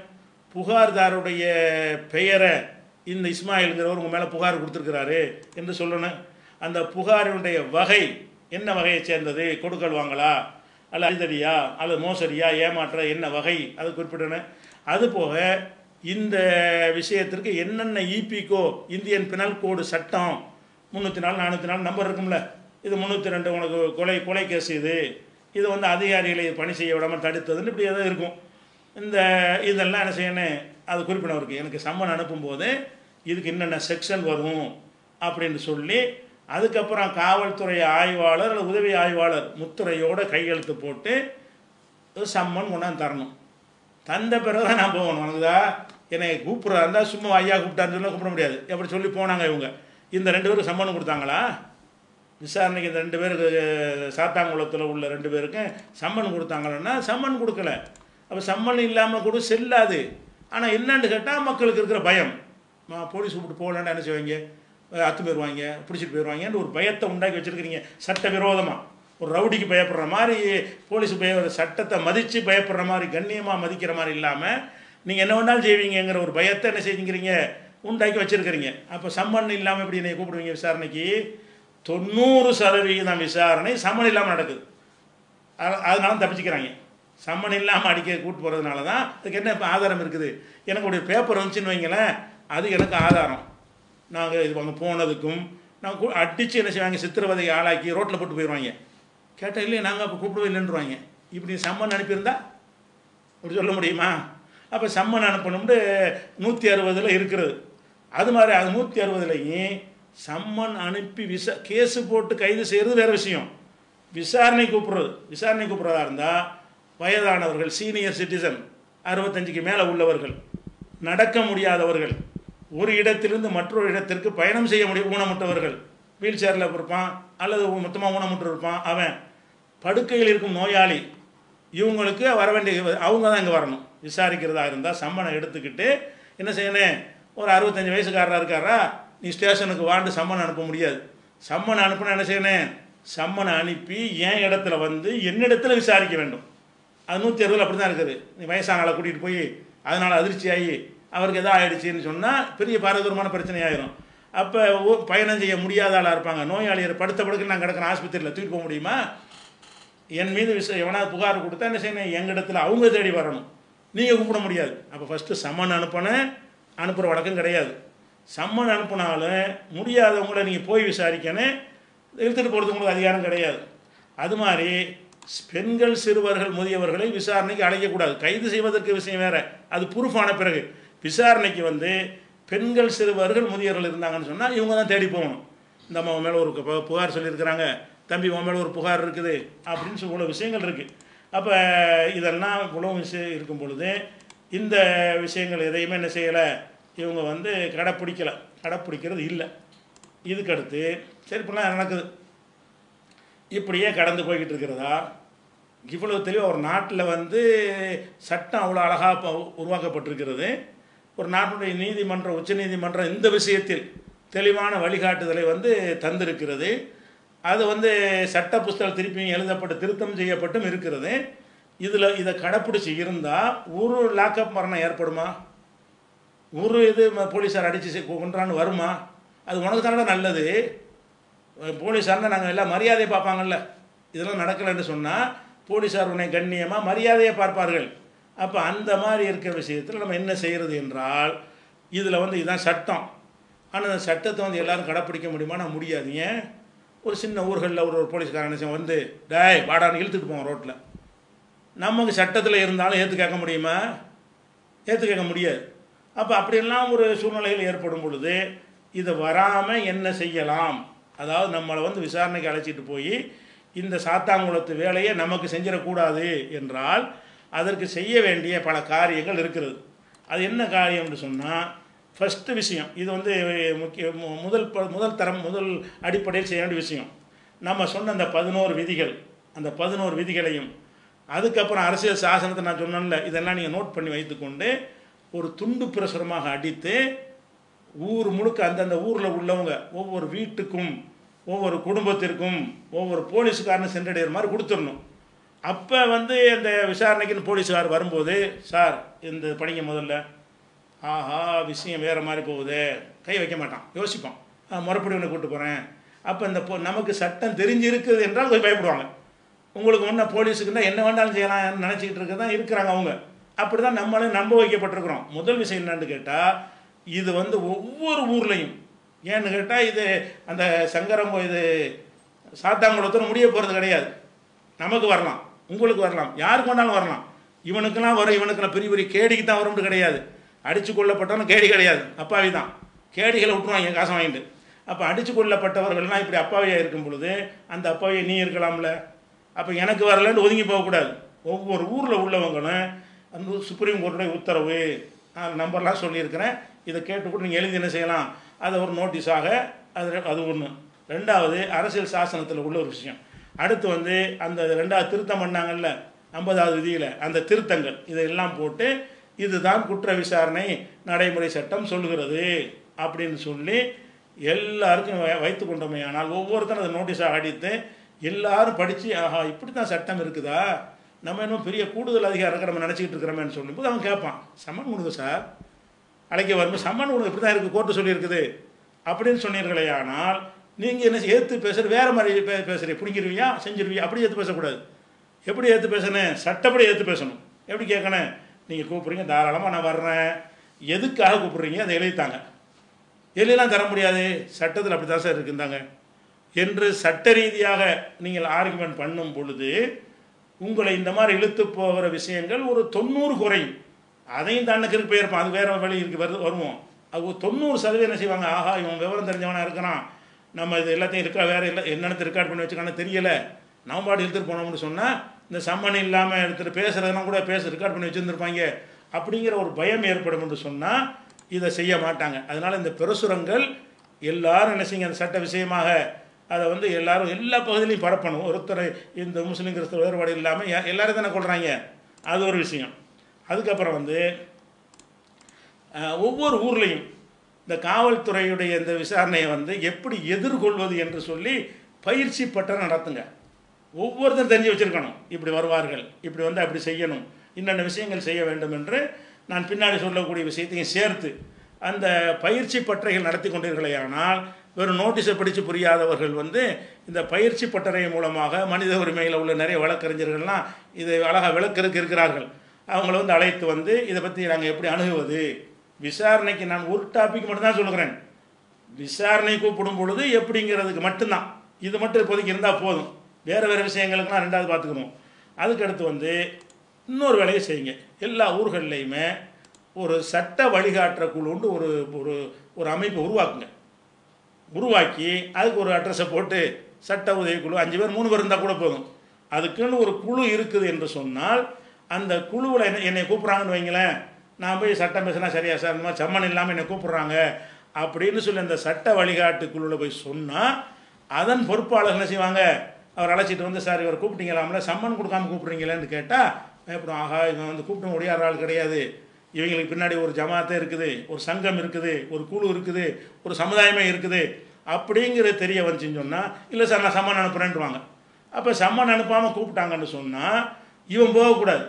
புகார்தாருடைய பெயரை இந்த இஸ்மாயில்ங்கிறவர் உங்கள் மேலே புகார் கொடுத்துருக்கிறாரு என்று சொல்லணும் அந்த புகாரினுடைய வகை என்ன வகையை சேர்ந்தது கொடுக்கல் வாங்கலா அல்ல அரிதடியா அல்லது மோசடியா ஏமாற்ற என்ன வகை அது குறிப்பிடணும் அதுபோக இந்த விஷயத்திற்கு என்னென்ன இபிகோ இந்தியன் பினல் கோடு சட்டம் முந்நூற்றி நாலு நானூற்றி நாலு நம்பர் இருக்கும்ல இது முந்நூற்றி ரெண்டு உனக்கு கொலை கொலை கேஸ் இது இது வந்து அதிகாரிகளை பணி செய்ய விடாமல் தடுத்ததுன்னு இப்படி எதாவது இருக்கும் இந்த இதெல்லாம் என்ன செய்யணும் அது குறிப்பிடம் இருக்குது எனக்கு சம்மன் அனுப்பும்போது இதுக்கு என்னென்ன செக்ஷன் வரும் அப்படின்னு சொல்லி அதுக்கப்புறம் காவல்துறை ஆய்வாளர் அல்லது உதவி ஆய்வாளர் முத்திரையோட கையெழுத்து போட்டு ஒரு சம்மன் கொண்டாந்து தரணும் தந்த பிறகு தான் நான் போகணும் உனக்குதா என்னை கூப்பிட்றா இருந்தால் சும்மா ஐயா கூப்பிட்டான்னு சொல்லி கூப்பிட முடியாது எப்படி சொல்லி போனாங்க இவங்க இந்த ரெண்டு பேருக்கு சம்மன் கொடுத்தாங்களா விசாரணைக்கு இந்த ரெண்டு பேருக்கு சாத்தாங்குளத்தில் உள்ள ரெண்டு பேருக்கும் சம்மன் கொடுத்தாங்களன்னா சம்மன் கொடுக்கல அப்போ சம்மன் இல்லாமல் கூட செல்லாது ஆனால் என்னன்னு கேட்டால் மக்களுக்கு இருக்கிற பயம் மா- போலீஸ் கூப்பிட்டு போகலன்னா என்ன செய்வாங்க அஹ் அத்து போயிடுவாங்க பிடிச்சிட்டு போயிடுவாங்கன்னு ஒரு பயத்தை உண்டாக்கி வச்சுருக்கிறீங்க சட்ட விரோதமாக ஒரு ரவுடிக்கு பயப்படுற மாதிரி போலீஸ் பய ஒரு சட்டத்தை மதித்து பயப்படுற மாதிரி கண்ணியமாக மதிக்கிற மாதிரி இல்லாமல் நீங்கள் என்ன வேணாலும் செய்வீங்கங்கிற ஒரு பயத்தை என்ன செஞ்சுக்கிறீங்க உண்டாக்கி வச்சுருக்கிறீங்க அப்போ சம்மன் இல்லாமல் எப்படி என்னை கூப்பிடுவீங்க விசாரணைக்கு தொண்ணூறு சதவிகிதம் விசாரணை சம்மன் இல்லாமல் நடக்குது அத- அதனால தப்பிச்சுக்கிறாங்க சம்மன் இல்லாமல் அடிக்க கூட்டு போகிறதுனால தான் அதுக்கு என்ன இப்போ ஆதாரம் இருக்குது எனக்கு ஒரு பேப்பர் வந்துச்சுன்னு வைங்களேன் அது எனக்கு ஆதாரம் நாங்கள் இது அங்கே போனதுக்கும் நாங்கள் அடித்து என்ன செய்வாங்க சித்திரவதைக்கு ஆளாக்கி ரோட்டில் போட்டு போயிடுவாங்க கேட்டால் இல்லையே நாங்கள் அப்போ கூப்பிடவே இல்லைன்றுவாங்க இப்படி சம்மன் அனுப்பியிருந்தா அப்படி சொல்ல முடியுமா அப்போ சம்மன் அனுப்பணும்னு நூற்றி அறுபதில் இருக்கிறது அது மாதிரி அது நூற்றி அறுபதுலையும் சம்மன் அனுப்பி விசா கேஸு போட்டு கைது செய்கிறது வேறு விஷயம் விசாரணை கூப்பிட்றது விசாரணை கூப்பிட்றதா இருந்தால் வயதானவர்கள் சீனியர் சிட்டிசன் அறுபத்தஞ்சுக்கு மேலே உள்ளவர்கள் நடக்க முடியாதவர்கள் ஒரு இடத்திலிருந்து மற்றொரு இடத்திற்கு பயணம் செய்ய முடியும் ஊனமுற்றவர்கள் வீல் சேரில் இருப்பான் அல்லது மொத்தமாக ஊனமுற்று இருப்பான் அவன் படுக்கையில் இருக்கும் நோயாளி இவங்களுக்கு வர வேண்டிய அவங்க தான் இங்கே வரணும் விசாரிக்கிறதா இருந்தால் சம்மனை எடுத்துக்கிட்டு என்ன செய்யணும் ஒரு அறுபத்தஞ்சு வயசுக்காரராக இருக்காரா நீ ஸ்டேஷனுக்கு வாண்டு சம்மன் அனுப்ப முடியாது சம்மன் அனுப்புனா என்ன செய்யணும் சம்மனை அனுப்பி என் இடத்துல வந்து என்னிடத்துல விசாரிக்க வேண்டும் அது நூற்றி அறுபதில் அப்படி தான் இருக்குது நீ வயசான ஆளை கூட்டிகிட்டு போய் அதனால் அதிர்ச்சியாகி அவருக்கு எதாவது ஆயிடுச்சுன்னு சொன்னால் பெரிய பாரதூரமான பிரச்சனை ஆயிரும் அப்போ பயணம் செய்ய முடியாத ஆளாக இருப்பாங்க நோயாளியை படுத்த படுக்க நான் கிடக்கிறேன் ஆஸ்பத்திரியில் தூக்கிட்டு போக முடியுமா என் மீது விஷ எவனாவது புகார் கொடுத்தா என்ன செய்யணும் எங்கள் இடத்துல அவங்க தேடி வரணும் நீங்கள் கூப்பிட முடியாது அப்போ ஃபஸ்ட்டு சம்மன் அனுப்பினேன் அனுப்புகிற வழக்கம் கிடையாது சம்மன் அனுப்புனாலும் முடியாதவங்கள நீங்கள் போய் விசாரிக்கணும் இழுத்துட்டு போகிறதுக்கு உங்களுக்கு அதிகாரம் கிடையாது அது மாதிரி பெண்கள் சிறுவர்கள் முதியவர்களை விசாரணைக்கு அழைக்கக்கூடாது கைது செய்வதற்கு விஷயம் வேறு அது ப்ரூஃப் ஆன பிறகு விசாரணைக்கு வந்து பெண்கள் சிறுவர்கள் முதியவர்கள் இருந்தாங்கன்னு சொன்னால் இவங்க தான் தேடி போகணும் இந்த அம்மா உன் மேலே ஒரு பு- புகார் சொல்லியிருக்கிறாங்க தம்பி உன் மேலே ஒரு புகார் இருக்குது அப்படின்னு சொல்லி இவ்வளோ விஷயங்கள் இருக்குது அப்போ இதெல்லாம் இவ்வளோ விஷயம் இருக்கும் பொழுது இந்த விஷயங்கள் எதையுமே என்ன செய்யலை இவங்க வந்து கடைப்பிடிக்கலை கடைப்பிடிக்கிறது இல்லை இதுக்கடுத்து சரி இப்படிலாம் நடக்குது இப்படியே கடந்து போய்கிட்டு இருக்கிறதா இவ்வளவு தெளிவாக ஒரு நாட்டில் வந்து சட்டம் அவ்வளோ அழகாக உருவாக்கப்பட்டிருக்கிறது ஒரு நாட்டுடைய நீதிமன்றம் உச்சநீதிமன்றம் இந்த விஷயத்தில் தெளிவான வழிகாட்டுதலை வந்து தந்திருக்கிறது அது வந்து சட்ட புஸ்தகம் திருப்பியும் எழுதப்பட்டு திருத்தம் செய்யப்பட்டும் இருக்கிறது இதில் இதை கடைப்பிடிச்சி இருந்தால் ஒரு லாக்அப் மரணம் ஏற்படுமா ஒரு இது ம- போலீஸார் அடித்து கொன்றான்னு வருமா அது உனக்கு தானே நல்லது போலீஸார்னா நாங்கள் எல்லாம் மரியாதையை பார்ப்பாங்கல்ல இதெல்லாம் நடக்கலைன்னு சொன்னால் போலீஸார் உன்னை கண்ணியமாக மரியாதையை பார்ப்பார்கள் அப்போ அந்த மாதிரி இருக்கிற விஷயத்தில் நம்ம என்ன செய்கிறது என்றால் இதில் வந்து இதுதான் சட்டம் ஆனால் அந்த சட்டத்தை வந்து எல்லாரும் கடைப்பிடிக்க முடியுமா நான் முடியாது ஏன் ஒரு சின்ன ஊர்களில் ஒரு ஒரு போலீஸ்காரன் என்ன செய்வான் வந்து டேய் வாடான்னு இழுத்துட்டு போவான் ரோட்டில் நமக்கு சட்டத்தில் இருந்தாலும் ஏற்று கேட்க முடியுமா ஏற்று கேட்க முடியாது அப்போ அப்படியெல்லாம் ஒரு சூழ்நிலைகள் ஏற்படும் பொழுது இதை வராமல் என்ன செய்யலாம் அதாவது நம்மளை வந்து விசாரணைக்கு அழைச்சிட்டு போய் இந்த சாத்தாங்குளத்து வேலையை நமக்கு செஞ்சிடக்கூடாது என்றால் அதற்கு செய்ய வேண்டிய பல காரியங்கள் இருக்கிறது அது என்ன காரியம்னு சொன்னால் ஃபஸ்ட்டு விஷயம் இது வந்து முக்கிய மு- முதல் ப- முதல் தரம் முதல் அடிப்படையில் செய்ய வேண்டிய விஷயம் நம்ம சொன்ன அந்த பதினோரு விதிகள் அந்த பதினோரு விதிகளையும் அதுக்கப்புறம் அரசியல் சாசனத்தை நான் சொன்னேன்ல இதெல்லாம் நீங்கள் நோட் பண்ணி வைத்துக்கொண்டு ஒரு துண்டு பிரசுரமாக அடித்து ஊர் முழுக்க அந்தந்த ஊரில் உள்ளவங்க ஒவ்வொரு வீட்டுக்கும் ஒவ்வொரு குடும்பத்திற்கும் ஒவ்வொரு போலீஸுக்காரனும் சென்றடைகிற மாதிரி கொடுத்துடணும் அப்போ வந்து இந்த விசாரணைக்குன்னு போலீஸுக்கார் வரும்போது சார் இந்த படிங்க முதல்ல ஆஹா விஷயம் வேறு மாதிரி போகுது கை வைக்க மாட்டான் யோசிப்பான் ஆ, முறைப்படி ஒன்று கூப்பிட்டு போகிறேன் அப்போ இந்த பொ- நமக்கு சட்டம் தெரிஞ்சிருக்குது என்றால் கொஞ்சம் பயப்படுவாங்க உங்களுக்கு முன்ன போலீஸுக்குன்னா என்ன வேண்டாலும் செய்யலாம் நினச்சிக்கிட்டு இருக்க தான் இருக்கிறாங்க அவங்க அப்படி தான் நம்மளே நம்ப வைக்கப்பட்டிருக்கிறோம் முதல் விஷயம் என்னன்னு கேட்டால் இது வந்து ஒவ்வொரு ஊர்லேயும் ஏன்னு கேட்டால் இது அந்த சங்கரங்கோ இது சாத்தாங்குளத்தூர் முடிய போகிறது கிடையாது நமக்கு வரலாம் உங்களுக்கு வரலாம் யாருக்கு வேணாலும் வரலாம் இவனுக்கெல்லாம் வரும் இவனுக்கெல்லாம் பெரிய பெரிய கேடிக்கு தான் வரும்னு கிடையாது அடித்து கொல்லப்பட்டவனும் கேடி கிடையாது அப்பாவி தான் கேடிகளை விட்டுருவாங்க காசை வாங்கிட்டு அப்போ அடித்து கொல்லப்பட்டவர்கள்லாம் இப்படி அப்பாவியாக இருக்கும் பொழுது அந்த அப்பாவியை நீ இருக்கலாம்ல அப்போ எனக்கு வரலன்னு ஒதுங்கி போகக்கூடாது ஒவ்வொரு ஊரில் உள்ளவங்களும் அந்த சுப்ரீம் கோர்ட்டுடைய உத்தரவு நான் நம்பர்லாம் சொல்லியிருக்கிறேன் இதை கேட்டு கூட நீங்கள் எழுதி என்ன செய்யலாம் அதை ஒரு நோட்டீஸாக அது அது ஒன்று ரெண்டாவது அரசியல் சாசனத்தில் உள்ள ஒரு விஷயம் அடுத்து வந்து அந்த ரெண்டாவது திருத்தம் பண்ணாங்கல்ல ஐம்பதாவது விதியில் அந்த திருத்தங்கள் இதெல்லாம் போட்டு இதுதான் குற்ற விசாரணை நடைமுறை சட்டம் சொல்லுகிறது அப்படின்னு சொல்லி எல்லாருக்கும் வை- வைத்து கொண்டோமே ஆனால் ஒவ்வொருத்தரும் அதை நோட்டீஸாக அடித்து எல்லாரும் படித்து ஆஹா இப்படி தான் சட்டம் இருக்குதா நம்ம இன்னும் பெரிய கூடுதல் அதிகாரம் இருக்க நம்ம நினச்சிக்கிட்டு இருக்கிறோமேன்னு சொல்லும்போது அவன் கேட்பான் சம்மன் கொடுங்க சார் அழைக்க வரும்போது சம்மன் கொடுங்க இப்படி தான் இருக்குது கோர்ட்டு சொல்லியிருக்குது அப்படின்னு சொன்னீர்களே ஆனால் நீங்கள் என்ன ஏற்று பேசுகிற வேறு மாதிரி பே பேசுகிறீங்க பிடிங்கிருவியா செஞ்சிருவியா அப்படி ஏற்று பேசக்கூடாது எப்படி ஏற்று பேசணும் சட்டப்படி ஏற்று பேசணும் எப்படி கேட்கணும் நீங்கள் கூப்பிட்றீங்க தாராளமாக நான் வர்றேன் எதுக்காக கூப்பிட்றீங்க அதை எழுதித்தாங்க எழுதலாம் தர முடியாது சட்டத்தில் அப்படி தான் சார் இருக்குந்தாங்க என்று சட்ட ரீதியாக நீங்கள் ஆர்குமெண்ட் பண்ணும் பொழுது உங்களை இந்த மாதிரி இழுத்து போகிற விஷயங்கள் ஒரு தொண்ணூறு குறையும் அதையும் தாண்டக்கு போயிருப்பான் அது வேற வழி இருக்கு வருது வருவோம் அது ஒரு தொண்ணூறு சதவீதம் என்ன செய்வாங்க ஆஹா இவன் விவரம் தெரிஞ்சவனா இருக்கிறான் நம்ம இது எல்லாத்தையும் இருக்கா வேற இல்லை என்னென்னு ரெக்கார்ட் பண்ணி வச்சுக்கான்னு தெரியல நம்ம பாட்டு எடுத்துகிட்டு போனோம்னு சொன்னால் இந்த சம்மன் இல்லாமல் எடுத்துகிட்டு பேசுகிறதெல்லாம் கூட பேச ரெக்கார்ட் பண்ணி வச்சுருந்துருப்பாங்க அப்படிங்கிற ஒரு பயம் ஏற்படும் என்று சொன்னால் இதை செய்ய மாட்டாங்க அதனால் இந்த பிரசுரங்கள் எல்லாரும் என்ன செய்யுங்க அந்த சட்ட விஷயமாக அதை வந்து எல்லாரும் எல்லா பகுதியிலையும் பரப்பணும் ஒருத்தர் இந்த முஸ்லீம் கிறிஸ்தவ வேறுபாடு இல்லாமல் எ- எல்லாரும் தானே கொள்கிறாங்க அது ஒரு விஷயம் அதுக்கப்புறம் வந்து அஹ், ஒவ்வொரு ஊர்லேயும் இந்த காவல்துறையுடைய இந்த விசாரணையை வந்து எப்படி எதிர்கொள்வது என்று சொல்லி பயிற்சி பட்டம் நடத்துங்க ஒவ்வொருத்தரும் தெரிஞ்சு வச்சிருக்கணும் இப்படி வருவார்கள் இப்படி வந்து அப்படி செய்யணும் இன்னென்ன விஷயங்கள் செய்ய வேண்டும் என்று நான் பின்னாடி சொல்லக்கூடிய விஷயத்தையும் சேர்த்து அந்த பயிற்சி பட்டறைகள் நடத்தி கொண்டீர்களேயானால் வெறும் நோட்டீஸை படித்து புரியாதவர்கள் வந்து இந்த பயிற்சி பட்டறை மூலமாக மனித உரிமையில் உள்ள நிறைய வழக்கறிஞர்கள்லாம் இதை அழகாக விளக்கறதுக்கு இருக்கிறார்கள் அவங்கள வந்து அழைத்து வந்து இதை பற்றி நாங்கள் எப்படி அணுகுவது விசாரணைக்கு நான் ஒரு டாபிக் மட்டும்தான் சொல்லுகிறேன் விசாரணை கூப்பிடும் பொழுது எப்படிங்கிறதுக்கு மட்டும்தான் இது மட்டும் இப்போதைக்கு இருந்தால் போதும் வேறு வேறு விஷயங்களுக்கெல்லாம் ரெண்டாவது பார்த்துக்கணும் அதுக்கடுத்து வந்து இன்னொரு வேலையை செய்யுங்க எல்லா ஊர்கள்லையுமே ஒரு சட்ட வழிகாட்டுற குழுண்டு ஒரு ஒரு ஒரு அமைப்பை உருவாக்குங்க உருவாக்கி அதுக்கு ஒரு அட்ரஸை போட்டு சட்ட உதவிக்குழு அஞ்சு பேர் மூணு பேர் இருந்தால் கூட போதும் அதுக்குன்னு ஒரு குழு இருக்குது என்று சொன்னால் அந்த குழுவில் என்ன என்னை கூப்பிட்றாங்கன்னு வைங்களேன் நான் போய் சட்டம் பேசினா சரியா சார் இந்த மாதிரி சம்மன் இல்லாமல் என்னை கூப்பிட்றாங்க அப்படின்னு சொல்லி அந்த சட்ட வழிகாட்டு குழுவில் போய் சொன்னால் அதன் பொறுப்பாளர்கள் என்ன செய்வாங்க அவர் அழைச்சிட்டு வந்து சார் இவர் கூப்பிட்டீங்களாம்ல சம்மன் கொடுக்காம கூப்பிட்றீங்களேன்னு கேட்டால் பயப்படும் ஆஹா இவன் வந்து கூப்பிட முடியாத ஆள் கிடையாது இவங்களுக்கு பின்னாடி ஒரு ஜமாத்தே இருக்குது ஒரு சங்கம் இருக்குது ஒரு குழு இருக்குது ஒரு சமுதாயமே இருக்குது அப்படிங்கிறது தெரிய வந்துச்சுன்னு சொன்னால் இல்லை சார் நான் சம்மன் அனுப்புகிறேன்ட்டுவாங்க அப்போ சம்மன் அனுப்பாமல் கூப்பிட்டாங்கன்னு சொன்னால் இவன் போகக்கூடாது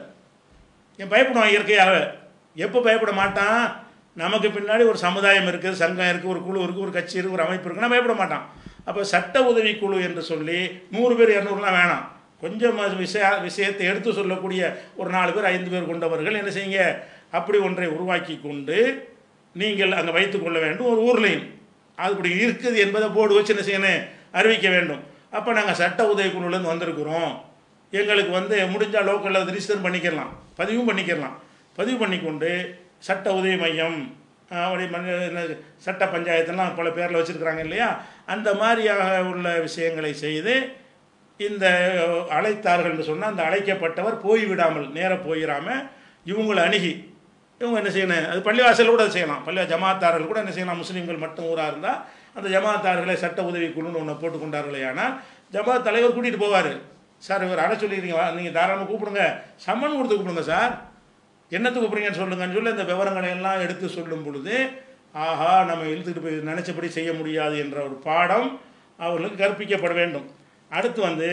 என் பயப்படுவான் இயற்கையாக எப்போ பயப்பட மாட்டான் நமக்கு பின்னாடி ஒரு சமுதாயம் இருக்குது சங்கம் இருக்குது ஒரு குழு இருக்குது ஒரு கட்சி இருக்குது ஒரு அமைப்பு இருக்குன்னா பயப்பட மாட்டான் அப்போ சட்ட உதவி குழு என்று சொல்லி நூறு பேர் இரநூறுலாம் வேணாம் கொஞ்சம் விஷய விஷயத்தை எடுத்து சொல்லக்கூடிய ஒரு நாலு பேர் ஐந்து பேர் கொண்டவர்கள் என்ன செய்யுங்க அப்படி ஒன்றை உருவாக்கி கொண்டு நீங்கள் அங்கே வைத்துக் கொள்ள வேண்டும் ஒரு ஊர்லேயும் அது இப்படி இருக்குது என்பதை போர்டு வச்சு என்ன செய்யணும் அறிவிக்க வேண்டும் அப்போ நாங்கள் சட்ட உதவி குழுலேருந்து வந்திருக்கிறோம் எங்களுக்கு வந்து முடிஞ்சால் லோக்கலில் ரிஜிஸ்டர் பண்ணிக்கலாம் பதிவும் பண்ணிக்கலாம் பதிவு பண்ணிக்கொண்டு சட்ட உதவி மையம் ஆஹ், அப்படி மன்ன- என்ன, சட்ட பஞ்சாயத்தெல்லாம் பல பேரில் வச்சுருக்குறாங்க இல்லையா அந்த மாதிரியாக உள்ள விஷயங்களை செய்து இந்த அழைத்தார்கள் என்று சொன்னால் அந்த அழைக்கப்பட்டவர் போய்விடாமல் நேராக போயிடாமல் இவங்களை அணுகி இவங்க என்ன செய்யணும் அது பள்ளிவாசல் கூட அதை செய்யலாம் பள்ளி ஜமாத்தார்கள் கூட என்ன செய்யலாம் முஸ்லீம்கள் மட்டும் ஊராக இருந்தால் அந்த ஜமாத்தார்களை சட்ட உதவி குழுன்னு ஒன்று போட்டு கொண்டார்களே ஆனால் ஜமாத் தலைவர் கூட்டிகிட்டு போவார் சார் இவர் அரை சொல்லிக்கிறீங்க நீங்கள் தாராளமாக கூப்பிடுங்க சம்மன் கொடுத்து கூப்பிடுங்க சார் என்னத்துக்கு கூப்பிடுங்கன்னு சொல்லுங்கன்னு சொல்லி இந்த விவரங்களை எல்லாம் எடுத்து சொல்லும் பொழுது ஆஹா நம்ம இழுத்துக்கிட்டு போய் நினச்சபடி செய்ய முடியாது என்ற ஒரு பாடம் அவர்களுக்கு கற்பிக்கப்பட வேண்டும் அடுத்து வந்து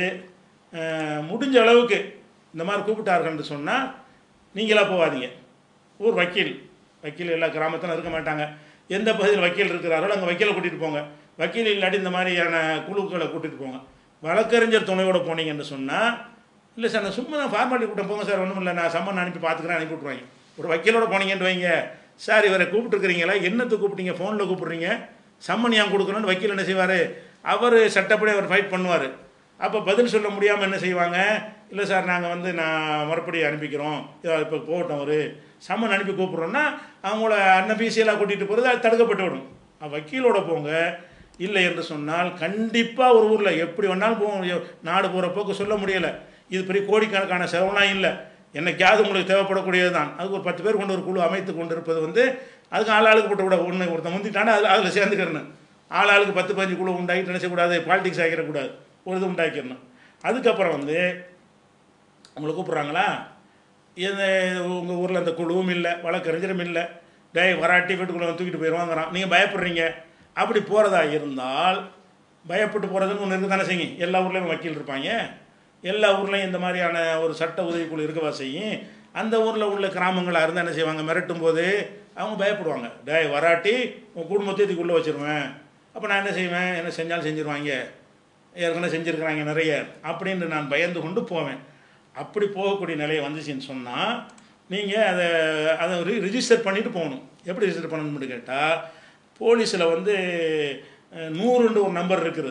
அஹ், முடிஞ்ச அளவுக்கு இந்த மாதிரி கூப்பிட்டார்கள்னு சொன்னால் நீங்களாக போகாதீங்க ஒரு வக்கீல் வக்கீல் எல்லா கிராமத்திலும் இருக்க மாட்டாங்க எந்த பகுதியில் வக்கீல் இருக்கிறாரோ அங்கே வக்கீலை கூட்டிகிட்டு போங்க வக்கீல் இல்லாட்டி இந்த மாதிரியான குழுக்களை கூட்டிகிட்டு போங்க வழக்கறிஞர் துணையோட போனீங்கன்னு சொன்னால் இல்லை சார் நான் சும்மா தான் ஃபார்மாலிட்டி கூட்டம் போங்க சார் ஒன்றும் இல்லை நான் சம்மன் அனுப்பி பார்த்துக்கிறேன் அனுப்பி விட்ருவாங்க ஒரு வக்கீலோட போனீங்கன்னு வைங்க சார் இவரை கூப்பிட்டுருக்கிறீங்களா என்னத்தை கூப்பிட்டீங்க ஃபோனில் கூப்பிட்றீங்க சம்மன் ஏன் கொடுக்கணும்னு வக்கீல் என்ன செய்வார் அவர் சட்டப்படி அவர் ஃபைட் பண்ணுவார் அப்போ பதில் சொல்ல முடியாமல் என்ன செய்வாங்க இல்லை சார் நாங்கள் வந்து நான் மறுபடி அனுப்பிக்கிறோம் இப்போ போகட்டும் அவர் சம்மன் அனுப்பி கூப்பிட்றோன்னா அவங்கள அன்னபீசியலாக கூட்டிகிட்டு போகிறது அது தடுக்கப்பட்டு விடும் அஹ் வக்கீலோட போங்க இல்லை என்று சொன்னால் கண்டிப்பாக ஒரு ஊரில் எப்படி வேணாலும் போக நாடு போகிற போக்கு சொல்ல முடியலை இது பெரிய கோடிக்கணக்கான செலவுலாம் இல்லை என்னைக்காவது உங்களுக்கு தேவைப்படக்கூடியது தான் அதுக்கு ஒரு பத்து பேர் கொண்டு ஒரு குழு அமைத்து கொண்டு இருப்பது வந்து அதுக்கு ஆள் ஆளுக்கு போட்டு விட ஒன்று ஒருத்தன் முந்திட்டானா அதில் அதில் சேர்ந்துக்கிறணும் ஆள் ஆளுக்கு பத்து பதினஞ்சு குழு உண்டாக்கிட்டு நினைச்சக்கூடாது பாலிடிக்ஸ் ஆகிடக்கூடாது ஒரு இது உண்டாக்கிடணும் அதுக்கப்புறம் வந்து உங்களை கூப்பிட்றாங்களா இந்த உங்கள் ஊரில் அந்த குழுவும் இல்லை வழக்கறிஞரும் இல்லை டேய் வராட்டி வீட்டுக்குள்ளே வந்து தூக்கிட்டு போயிடுவாங்கிறான் நீங்கள் பயப்படுறீங்க அப்படி போகிறதா இருந்தால் பயப்பட்டு போகிறதுன்னு ஒன்று இருக்க தானே செய்யும் எல்லா ஊர்லேயும் வக்கீல் இருப்பாங்க எல்லா ஊர்லேயும் இந்த மாதிரியான ஒரு சட்ட உதவிக்குழு இருக்கவா செய்யும் அந்த ஊரில் உள்ள கிராமங்களாக இருந்தால் என்ன செய்வாங்க மிரட்டும் போது அவங்க பயப்படுவாங்க டேய் வராட்டி உன் குடும்பத்தை இதுக்குள்ளே வச்சிருவேன் அப்போ நான் என்ன செய்வேன் என்ன செஞ்சாலும் செஞ்சிருவாங்க ஏற்கனவே செஞ்சுருக்கிறாங்க நிறைய அப்படின்னு நான் பயந்து கொண்டு போவேன் அப்படி போகக்கூடிய நிலை வந்துச்சுன்னு சொன்னால் நீங்கள் அதை அதை ரிஜிஸ்டர் பண்ணிவிட்டு போகணும் எப்படி ரிஜிஸ்டர் பண்ணணும்னு கேட்டால் போலீஸில் வந்து அஹ், நூறுன்ற ஒரு நம்பர் இருக்குது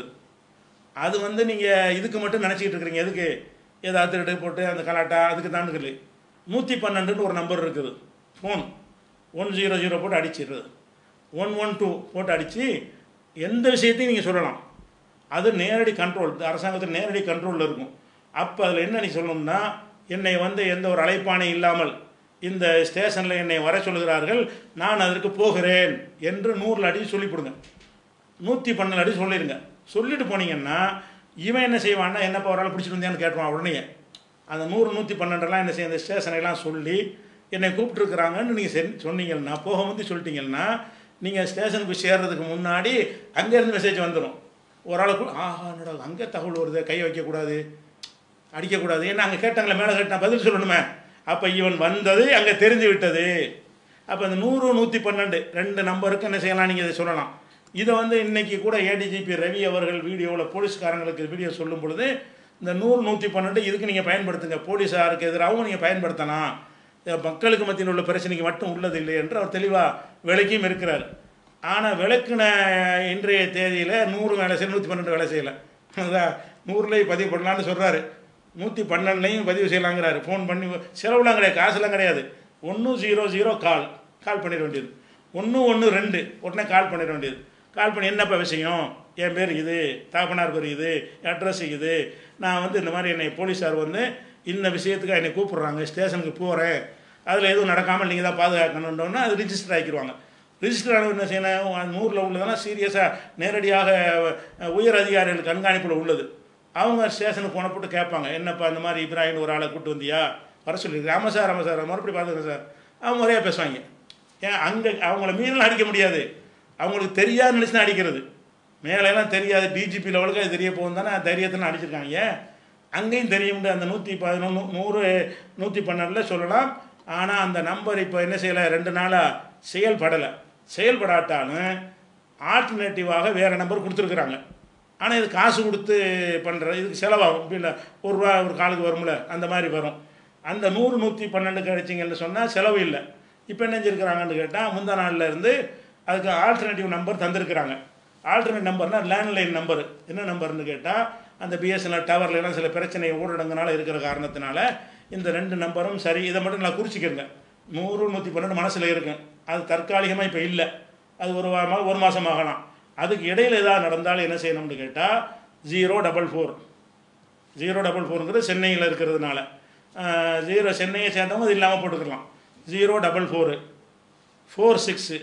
அது வந்து நீங்கள் இதுக்கு மட்டும் நினச்சிக்கிட்டு இருக்கிறீங்க எதுக்கு ஏதாவது திருட்டு போட்டு அந்த கலாட்டா அதுக்கு தான் இருக்குது நூற்றி பன்னெண்டுன்னு ஒரு நம்பர் இருக்குது ஃபோன் ஒன் ஜீரோ ஜீரோ போட்டு அடிச்சிடுறது ஒன் ஒன் டூ போட்டு அடித்து எந்த விஷயத்தையும் நீங்கள் சொல்லலாம் அது நேரடி கண்ட்ரோல் அரசாங்கத்தில் நேரடி கண்ட்ரோலில் இருக்கும் அப்போ அதில் என்ன நீ சொல்லணும்னா என்னை வந்து எந்த ஒரு அழைப்பானை இல்லாமல் இந்த ஸ்டேஷனில் என்னை வர சொல்கிறார்கள் நான் அதற்கு போகிறேன் என்று நூறில் அடி சொல்லிவிடுங்க நூற்றி பன்னெண்டு அடி சொல்லிடுங்க சொல்லிட்டு போனீங்கன்னா இவன் என்ன செய்வான்னா என்னப்பா ஒரு ஆள் பிடிச்சிட்டு வந்தியான்னு கேட்டுவான் உடனே அந்த நூறு நூற்றி பன்னெண்டெல்லாம் என்ன செய்ய அந்த ஸ்டேஷனையெல்லாம் சொல்லி என்னை கூப்பிட்டுருக்குறாங்கன்னு நீங்கள் சென் சொன்னீங்கன்னா போக வந்து சொல்லிட்டீங்கன்னா நீங்கள் ஸ்டேஷனுக்கு சேர்றதுக்கு முன்னாடி அங்கேருந்து மெசேஜ் வந்துடும் ஒரு ஆளுக்கு ஆஹா என்னடா அங்கே தகவல் வருது கை வைக்கக்கூடாது அடிக்கக்கூடாது ஏன்னா அங்கே கேட்டாங்களே மேலே கேட்டான் பதில் சொல்லணுமே அப்போ இவன் வந்தது அங்கே தெரிஞ்சு விட்டது அப்போ இந்த நூறு நூற்றி பன்னெண்டு ரெண்டு நம்பருக்கு என்ன செய்யலாம் நீங்கள் இதை சொல்லலாம் இதை வந்து இன்னைக்கு கூட ஏடிஜிபி ரவி அவர்கள் வீடியோவில் போலீஸ்காரங்களுக்கு வீடியோ சொல்லும் பொழுது இந்த நூறு நூற்றி பன்னெண்டு இதுக்கு நீங்கள் பயன்படுத்துங்க போலீஸாருக்கு எதிராகவும் நீங்கள் பயன்படுத்தலாம் இது மக்களுக்கு மத்தியில் உள்ள பிரச்சனைக்கு மட்டும் உள்ளது இல்லை என்று அவர் தெளிவாக விளக்கியும் இருக்கிறார் ஆனால் விளக்குன இன்றைய தேதியில் நூறு வேலை செய்ய நூற்றி பன்னெண்டு வேலை செய்யலை அதான் நூறுலேயும் பதிவு பண்ணலான்னு சொல்கிறாரு நூற்றி பன்னெண்டுலையும் பதிவு செய்யலாங்கிறாரு ஃபோன் பண்ணி செலவுலாம் கிடையாது காசுலாம் கிடையாது ஒன்று ஜீரோ ஜீரோ கால் கால் பண்ணிட வேண்டியது ஒன்று ஒன்று ரெண்டு உடனே கால் பண்ணிட வேண்டியது கால் பண்ணி என்னப்பா விஷயம் என் பேர் இது தாப்பனார் பேர் இது அட்ரஸ் இது நான் வந்து இந்த மாதிரி என்னை போலீஸார் வந்து இந்த விஷயத்துக்கு என்னை கூப்பிட்றாங்க ஸ்டேஷனுக்கு போகிறேன் அதில் எதுவும் நடக்காமல் நீங்கள் தான் பாதுகாக்கணுன்றோன்னா அது ரிஜிஸ்டர் ஆக்கிடுவாங்க ரிஜிஸ்டர் ஆனவர் என்ன செய்யணும் நூறில் உள்ளதெல்லாம் சீரியஸாக நேரடியாக அஹ், உயர் அதிகாரிகள் கண்காணிப்பில் உள்ளது அவங்க ஸ்டேஷனுக்கு போன போட்டு கேட்பாங்க என்னப்பா இந்த மாதிரி இப்ராஹிம் ஒரு ஆளை கூட்டு வந்தியா வர சொல்லியிருக்கு ஆமாம் சார் ஆமாம் சார் மறுபடியும் பார்த்துக்கிறேன் சார் அவங்க முறையாக பேசுவாங்க ஏன் அங்கே அவங்கள மீறலாம் அடிக்க முடியாது அவங்களுக்கு தெரியாது நினச்சி தான் அடிக்கிறது மேலெல்லாம் தெரியாது டிஜிபி லெவலுக்கு அது தெரிய போகும் தானே தைரியத்தில் அடிச்சிருக்காங்க அங்கேயும் தெரியும் அந்த நூற்றி பதினொன்று நூறு நூற்றி பன்னெண்டில் சொல்லலாம் ஆனால் அந்த நம்பர் இப்போ என்ன செய்யலை ரெண்டு நாளாக செயல்படலை செயல்படாட்டாலும் ஆல்டர்னேட்டிவாக வேறு நம்பர் கொடுத்துருக்குறாங்க ஆனால் இது காசு கொடுத்து பண்ணுற இதுக்கு செலவாகும் இப்படி இல்லை ஒரு ரூபா ஒரு காலுக்கு வரும்ல அந்த மாதிரி வரும் அந்த நூறு நூற்றி பன்னெண்டு கிடைச்சிங்கன்னு சொன்னால் செலவு இல்லை இப்போ என்ன செஞ்சுருக்கிறாங்கன்னு கேட்டால் முந்தா நாள்ல இருந்து அதுக்கு ஆல்டர்னேட்டிவ் நம்பர் தந்திருக்கிறாங்க ஆல்டர்னேட் நம்பர்னா லேண்ட்லைன் நம்பர் என்ன நம்பர்னு கேட்டால் அந்த பிஎஸ்என்எல் டவர்லாம் சில பிரச்சனை ஊரடங்குனால இருக்கிற காரணத்தினால இந்த ரெண்டு நம்பரும் சரி இதை மட்டும் நல்லா குறிச்சிக்கிறங்க நூறு நூற்றி பன்னெண்டு மனசில் இருக்கும் அது தற்காலிகமாக இப்போ இல்லை அது ஒரு வாரமாக ஒரு மாதம் ஆகலாம் அதுக்கு இடையில் ஏதாவது நடந்தாலும் என்ன செய்யணும்னு கேட்டால் zero double four zero double ஃபோருங்கிறது சென்னையில் இருக்கிறதுனால ஜீரோ சென்னையை சேர்ந்தவங்க அது இல்லாமல் போட்டுக்கலாம் zero double four four six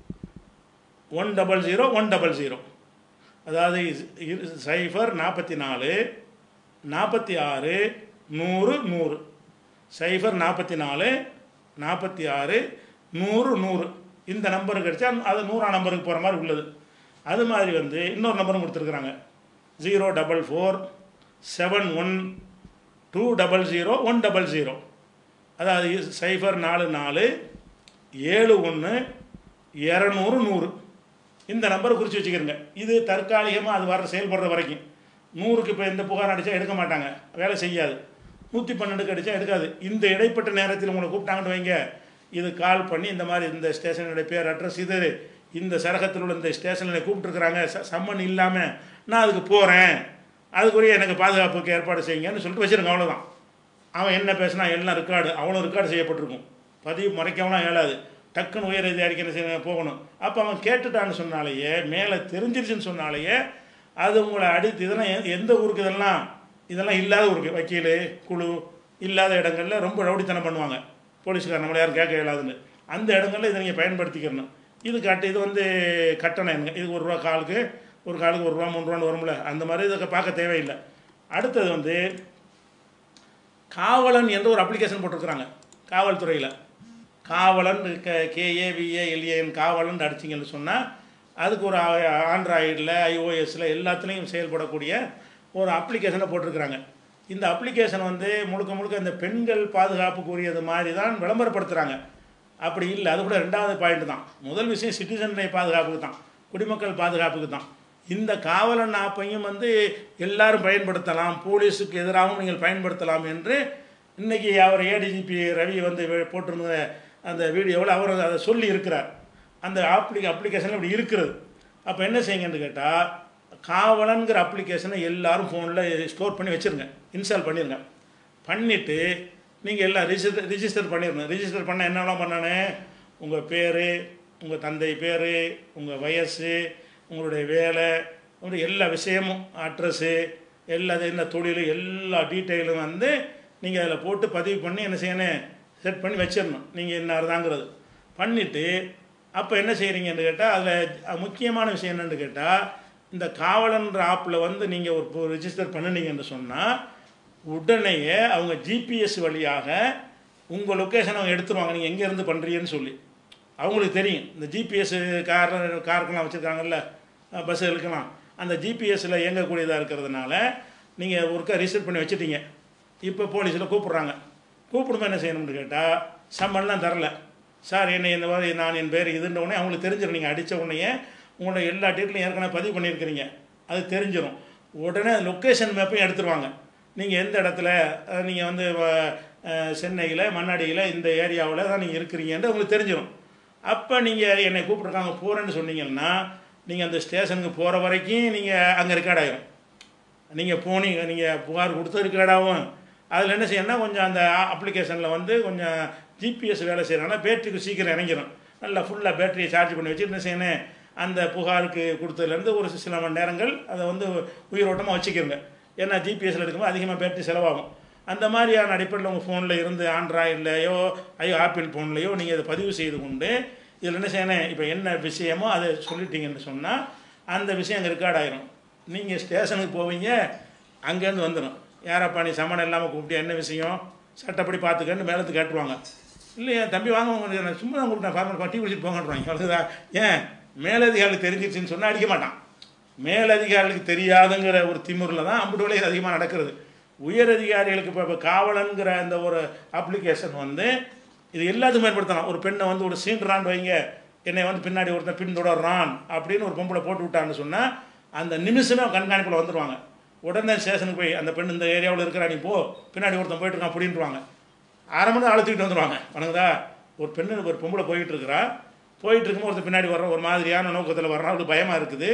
one double zero one double zero அதாவது இரு- சைஃபர் நாற்பத்தி நாலு நாற்பத்தி ஆறு நூறு நூறு சைஃபர் நாற்பத்தி நாலு நாற்பத்தி ஆறு நூறு நூறு இந்த நம்பருக்கு கிடைச்சா அது நூறாம் நம்பருக்கு போகிற மாதிரி உள்ளது அது மாதிரி வந்து இன்னொரு நம்பரும் கொடுத்துருக்குறாங்க zero double four seven one two double zero one double zero அதாவது சைஃபர் நாலு நாலு ஏழு ஒன்று இரநூறு நூறு இந்த நம்பரை குறித்து வச்சுக்கிறங்க இது தற்காலிகமாக அது வர செயல்படுற வரைக்கும் நூறுக்கு இப்போ இந்த புகார் அடித்தா எடுக்க மாட்டாங்க வேலை செய்யாது நூற்றி பன்னெண்டுக்கு அடித்தா எடுக்காது இந்த இடைப்பட்ட நேரத்தில் உங்களை கூப்பிட்டாங்கன்னு வைங்க இது கால் பண்ணி இந்த மாதிரி இந்த ஸ்டேஷனுடைய பேர் அட்ரஸ் இது இந்த சரகத்தில் உள்ள இந்த ஸ்டேஷனில் கூப்பிட்டுருக்குறாங்க ச சம்மன் இல்லாமல் நான் அதுக்கு போகிறேன் அதுக்குரிய எனக்கு பாதுகாப்புக்கு ஏற்பாடு செய்யுங்கன்னு சொல்லிட்டு வச்சுருங்க அவ்வளோதான் அவன் என்ன பேசினா எல்லாம் ரெக்கார்டு அவ்வளோ ரெக்கார்டு செய்யப்பட்டிருக்கும் பதிவு மறைக்கவெல்லாம் இயலாது டக்குன்னு உயர் அதிகாரிக்கு என்ன செய்ய போகணும் அப்போ அவன் கேட்டுட்டான்னு சொன்னாலேயே மேலே தெரிஞ்சிருச்சுன்னு சொன்னாலேயே அது உங்களை அடித்து இதெல்லாம் எ- எந்த ஊருக்கு இதெல்லாம் இதெல்லாம் இல்லாத ஊருக்கு வக்கீல் குழு இல்லாத இடங்கள்ல ரொம்ப ரவுடித்தனம் பண்ணுவாங்க போலீஸ்கார் நம்மளை யாரும் கேட்க இயலாதுன்னு அந்த இடங்கள்ல இதை நீங்கள் பயன்படுத்திக்கிறணும் இது கட்டு இது வந்து கட்டணம் என்னங்க இது ஒரு ரூபா காலுக்கு ஒரு காலுக்கு ஒரு ரூபா மூணு ரூபான்னு வரும்ல அந்த மாதிரி இதை பார்க்க தேவையில்லை அடுத்தது வந்து காவலன் என்று ஒரு அப்ளிகேஷன் போட்டிருக்கிறாங்க காவல்துறையில் காவலன் க கேஏவிஏஎல்ஏஎன் காவலன் அடிச்சிங்கன்னு சொன்னால் அதுக்கு ஒரு ஆண்ட்ராய்டில் ஐஓஎஸில் எல்லாத்துலேயும் செயல்படக்கூடிய ஒரு அப்ளிகேஷனை போட்டிருக்கிறாங்க இந்த அப்ளிகேஷன் வந்து முழுக்க முழுக்க இந்த பெண்கள் பாதுகாப்புக்குரியது மாதிரி தான் விளம்பரப்படுத்துகிறாங்க அப்படி இல்லை அது கூட ரெண்டாவது பாயிண்ட் தான் முதல் விஷயம் சிட்டிசனுடைய பாதுகாப்புக்கு தான் குடிமக்கள் பாதுகாப்புக்கு தான் இந்த காவலன் ஆப்பையும் வந்து எல்லாரும் பயன்படுத்தலாம் போலீஸுக்கு எதிராகவும் நீங்கள் பயன்படுத்தலாம் என்று இன்னைக்கு அவர் ஏடிஜிபி ரவி வந்து வெ- போட்டிருந்த அந்த வீடியோவில் அவர் அதை சொல்லி இருக்கிறார் அந்த அப்ளிகே அப்ளிகேஷன் இப்படி இருக்கிறது அப்போ என்ன செய்யுங்கன்னு கேட்டால் காவலன்கிற அப்ளிகேஷனை எல்லாரும் ஃபோனில் ஸ்டோர் பண்ணி வச்சுருங்க இன்ஸ்டால் பண்ணிடுங்க பண்ணிவிட்டு நீங்கள் எல்லாம் ரிஜிஸ்டர் ரிஜிஸ்டர் பண்ணிடணும் ரிஜிஸ்டர் பண்ண என்னெல்லாம் பண்ணனே உங்கள் பேர் உங்கள் தந்தை பேர் உங்கள் வயசு உங்களுடைய வேலை உங்களுடைய எல்லா விஷயமும் அட்ரஸ்ஸு எல்லா இது என்ன தொழில் எல்லா டீட்டெயிலும் வந்து நீங்கள் அதில் போட்டு பதிவு பண்ணி என்ன செய்யணும் செட் பண்ணி வச்சிடணும் நீங்கள் என்ன தாங்கிறது பண்ணிவிட்டு அப்போ என்ன செய்கிறீங்கன்னு கேட்டால் அதில் முக்கியமான விஷயம் என்னன்னு கேட்டால் இந்த காவலன்ற ஆப்பில் வந்து நீங்கள் ஒரு ரிஜிஸ்டர் பண்ணுனீங்கன்னு சொன்னால் உடனேயே அவங்க ஜிபிஎஸ் வழியாக உங்கள் லொக்கேஷன் அவங்க எடுத்துருவாங்க நீங்கள் எங்கேருந்து பண்ணுறீங்கன்னு சொல்லி அவங்களுக்கு தெரியும் இந்த ஜிபிஎஸ் கார் காருக்கெல்லாம் வச்சுருக்காங்கல்ல பஸ்ஸுகளுக்கெல்லாம் அந்த ஜிபிஎஸ்சில் இயங்கக்கூடியதாக இருக்கிறதுனால நீங்கள் ஒருக்கா ரிஜிஸ்டர் பண்ணி வச்சுட்டீங்க இப்போ போலீஸில் கூப்பிட்றாங்க கூப்பிடும்போது என்ன செய்யணும்னு கேட்டால் சம்மன்லாம் தரல சார் என்னை இந்த மாதிரி நான் என் பேர் இதுன்ற உடனே அவங்களுக்கு தெரிஞ்சிடும் நீங்கள் அடித்த உடனே உங்களோட எல்லா டீட்டெயிலும் ஏற்கனவே பதிவு பண்ணியிருக்கிறீங்க அது தெரிஞ்சிடும் உடனே லொக்கேஷன் மேப்பையும் எடுத்துருவாங்க நீங்கள் எந்த இடத்துல நீங்கள் வந்து அஹ், சென்னையில் மண்ணாடியில் இந்த ஏரியாவில் தான் நீங்கள் இருக்கிறீங்கன்ட்டு உங்களுக்கு தெரிஞ்சிடும் அப்போ நீங்கள் என்னை கூப்பிட்ருக்காங்க போகிறேன்னு சொன்னீங்கன்னா நீங்கள் அந்த ஸ்டேஷனுக்கு போகிற வரைக்கும் நீங்கள் அங்கே ரெக்கார்ட் ஆயிரும் நீங்கள் போனீங்க நீங்கள் புகார் கொடுத்து ரெக்கார்டாகும் அதில் என்ன செய்யணும்னா கொஞ்சம் அந்த அப்ளிகேஷனில் வந்து கொஞ்சம் ஜிபிஎஸ் வேலை செய்கிறனால பேட்டரிக்கு சீக்கிரம் இறங்கிடும் நல்லா ஃபுல்லாக பேட்டரியை சார்ஜ் பண்ணி வச்சு என்ன செய்யணும் அந்த புகாருக்கு கொடுத்ததுலேருந்து ஒரு சில மணி நேரங்கள் அதை வந்து உயிரோட்டமாக வச்சுக்கிறங்க ஏன்னா ஜிபிஎஸ்ல எடுக்கும்போது அதிகமாக பேட்டரி செலவாகும் அந்த மாதிரியான அடிப்படையில் உங்கள் ஃபோனில் இருந்து ஆண்ட்ராய்ட்லையோ ஐயோ ஆப்பிள் ஃபோன்லையோ நீங்கள் இதை பதிவு செய்து கொண்டு இதில் என்ன செய்யணும் இப்போ என்ன விஷயமோ அதை சொல்லிட்டீங்கன்னு சொன்னால் அந்த விஷயம் அங்கே ரெக்கார்ட் ஆயிரும் நீங்கள் ஸ்டேஷனுக்கு போவீங்க அங்கேருந்து வந்துடும் யாரப்பா நீ சம்மன் இல்லாமல் கூப்பிட்டியா என்ன விஷயம் சட்டப்படி பார்த்துக்கன்னு மேலத்து கேட்டுருவாங்க இல்லையா தம்பி வாங்க உங்களுக்கு நான் சும்மா தான் உங்களுக்கு நான் ஃபார்மல் டீ குடிச்சிட்டு போங்கன்றாங்க அவ்வளோதான் ஏன் மேலதிகாரிகளுக்கு தெரிஞ்சிருச்சுன்னு சொன்னால் அடிக்க மாட்டான் மேலதிகாரிகளுக்கு தெரியாதுங்கிற ஒரு திமிரில் தான் அம்புட்டு வேலைகள் அதிகமாக நடக்கிறது உயர் அதிகாரிகளுக்கு இப்போ இப்போ காவலன்கிற அந்த ஒரு அப்ளிகேஷன் வந்து இது எல்லாத்துக்கும் பயன்படுத்தலாம் ஒரு பெண்ணை வந்து ஒரு சீன்றான்னு வைங்க என்னை வந்து பின்னாடி ஒருத்தன் பின்தொடர்றான் அப்படின்னு ஒரு பொம்பளை போட்டு விட்டான்னு சொன்னால் அந்த நிமிஷமே கண்காணிப்பில் வந்துடுவாங்க உடனே ஸ்டேஷனுக்கு போய் அந்த பெண் இந்த ஏரியாவில் இருக்கிறா நீ போ பின்னாடி ஒருத்தன் போயிட்டு இருக்கான் அப்படின்ட்டுருவாங்க அரை மணி நேரம் அழுத்திக்கிட்டு வந்துடுவாங்க வணங்குதா ஒரு பெண்ணு ஒரு பொம்பளை போயிட்டு இருக்கிறா போயிட்டு இருக்கும்போது ஒருத்தர் பின்னாடி வர்ற ஒரு மாதிரியான நோக்கத்தில் வர்றான் அவருக்கு பயமாக இருக்குது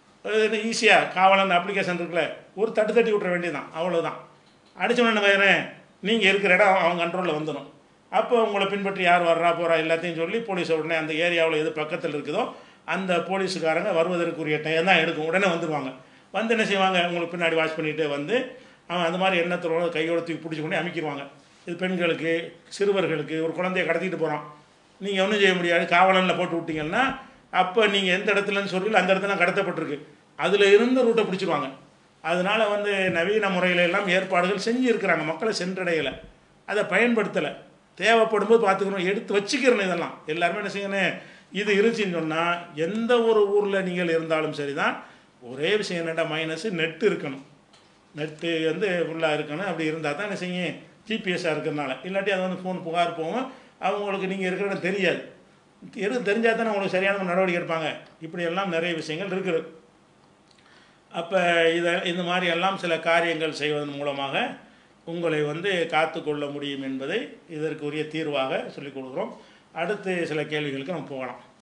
ஈஸியாக காவலன் அப்ளிகேஷன் இருக்குல்ல ஒரு தட்டு தட்டி விட்ற வேண்டியதுதான் அவ்வளோதான் அடிச்சோன்னு வேறேன் நீங்கள் இருக்கிற இடம் அவங்க கண்ட்ரோலில் வந்துடும் அப்போ உங்களை பின்பற்றி யார் வர்றா போகிறா எல்லாத்தையும் சொல்லி போலீஸ் உடனே அந்த ஏரியாவில் எது பக்கத்தில் இருக்குதோ அந்த போலீஸுக்காரங்க வருவதற்குரிய டைம் தான் எடுக்கும் உடனே வந்துடுவாங்க வந்து என்ன செய்வாங்க உங்களுக்கு பின்னாடி வாட்ச் பண்ணிட்டு வந்து அவன் அந்த மாதிரி எண்ணத்தோட கையோட தூக்கி பிடிச்சி கொண்டு அமைக்கிடுவாங்க இது பெண்களுக்கு சிறுவர்களுக்கு ஒரு குழந்தைய கடத்திட்டு போகிறான் நீங்கள் ஒன்றும் செய்ய முடியாது காவலனில் போட்டு விட்டீங்கன்னா அப்போ நீங்கள் எந்த இடத்துலன்னு சொல்லி அந்த இடத்துல கடத்தப்பட்டிருக்கு அதில் இருந்து ரூட்டை பிடிச்சிருவாங்க அதனால வந்து நவீன முறையில எல்லாம் ஏற்பாடுகள் செஞ்சு இருக்கிறாங்க மக்களை சென்றடையலை அதை பயன்படுத்தலை தேவைப்படும் போது பார்த்துக்கணும் எடுத்து வச்சுக்கிறணும் இதெல்லாம் எல்லாருமே என்ன செய்யணும் இது இருந்துச்சுன்னு சொன்னால் எந்த ஒரு ஊரில் நீங்கள் இருந்தாலும் சரிதான் ஒரே விஷயம் என்னடா மைனஸ் நெட்டு இருக்கணும் நெட்டு வந்து ஃபுல்லாக இருக்கணும் அப்படி இருந்தால் தான் என்ன செய்யும் ஜிபிஎஸ்ஸாக இருக்கிறனால இல்லாட்டி அது வந்து ஃபோன் புகார் போகும் அவங்களுக்கு நீங்கள் இருக்கிற இடம் தெரியாது எது தெரிஞ்சால் தானே உங்களுக்கு சரியான நடவடிக்கை எடுப்பாங்க இப்படியெல்லாம் நிறைய விஷயங்கள் இருக்குது அப்போ இதை இந்த மாதிரி எல்லாம் சில காரியங்கள் செய்வதன் மூலமாக உங்களை வந்து காத்து கொள்ள முடியும் என்பதை இதற்கு உரிய தீர்வாக சொல்லிக் கொடுக்குறோம் அடுத்து சில கேள்விகளுக்கு நம்ம போகலாம்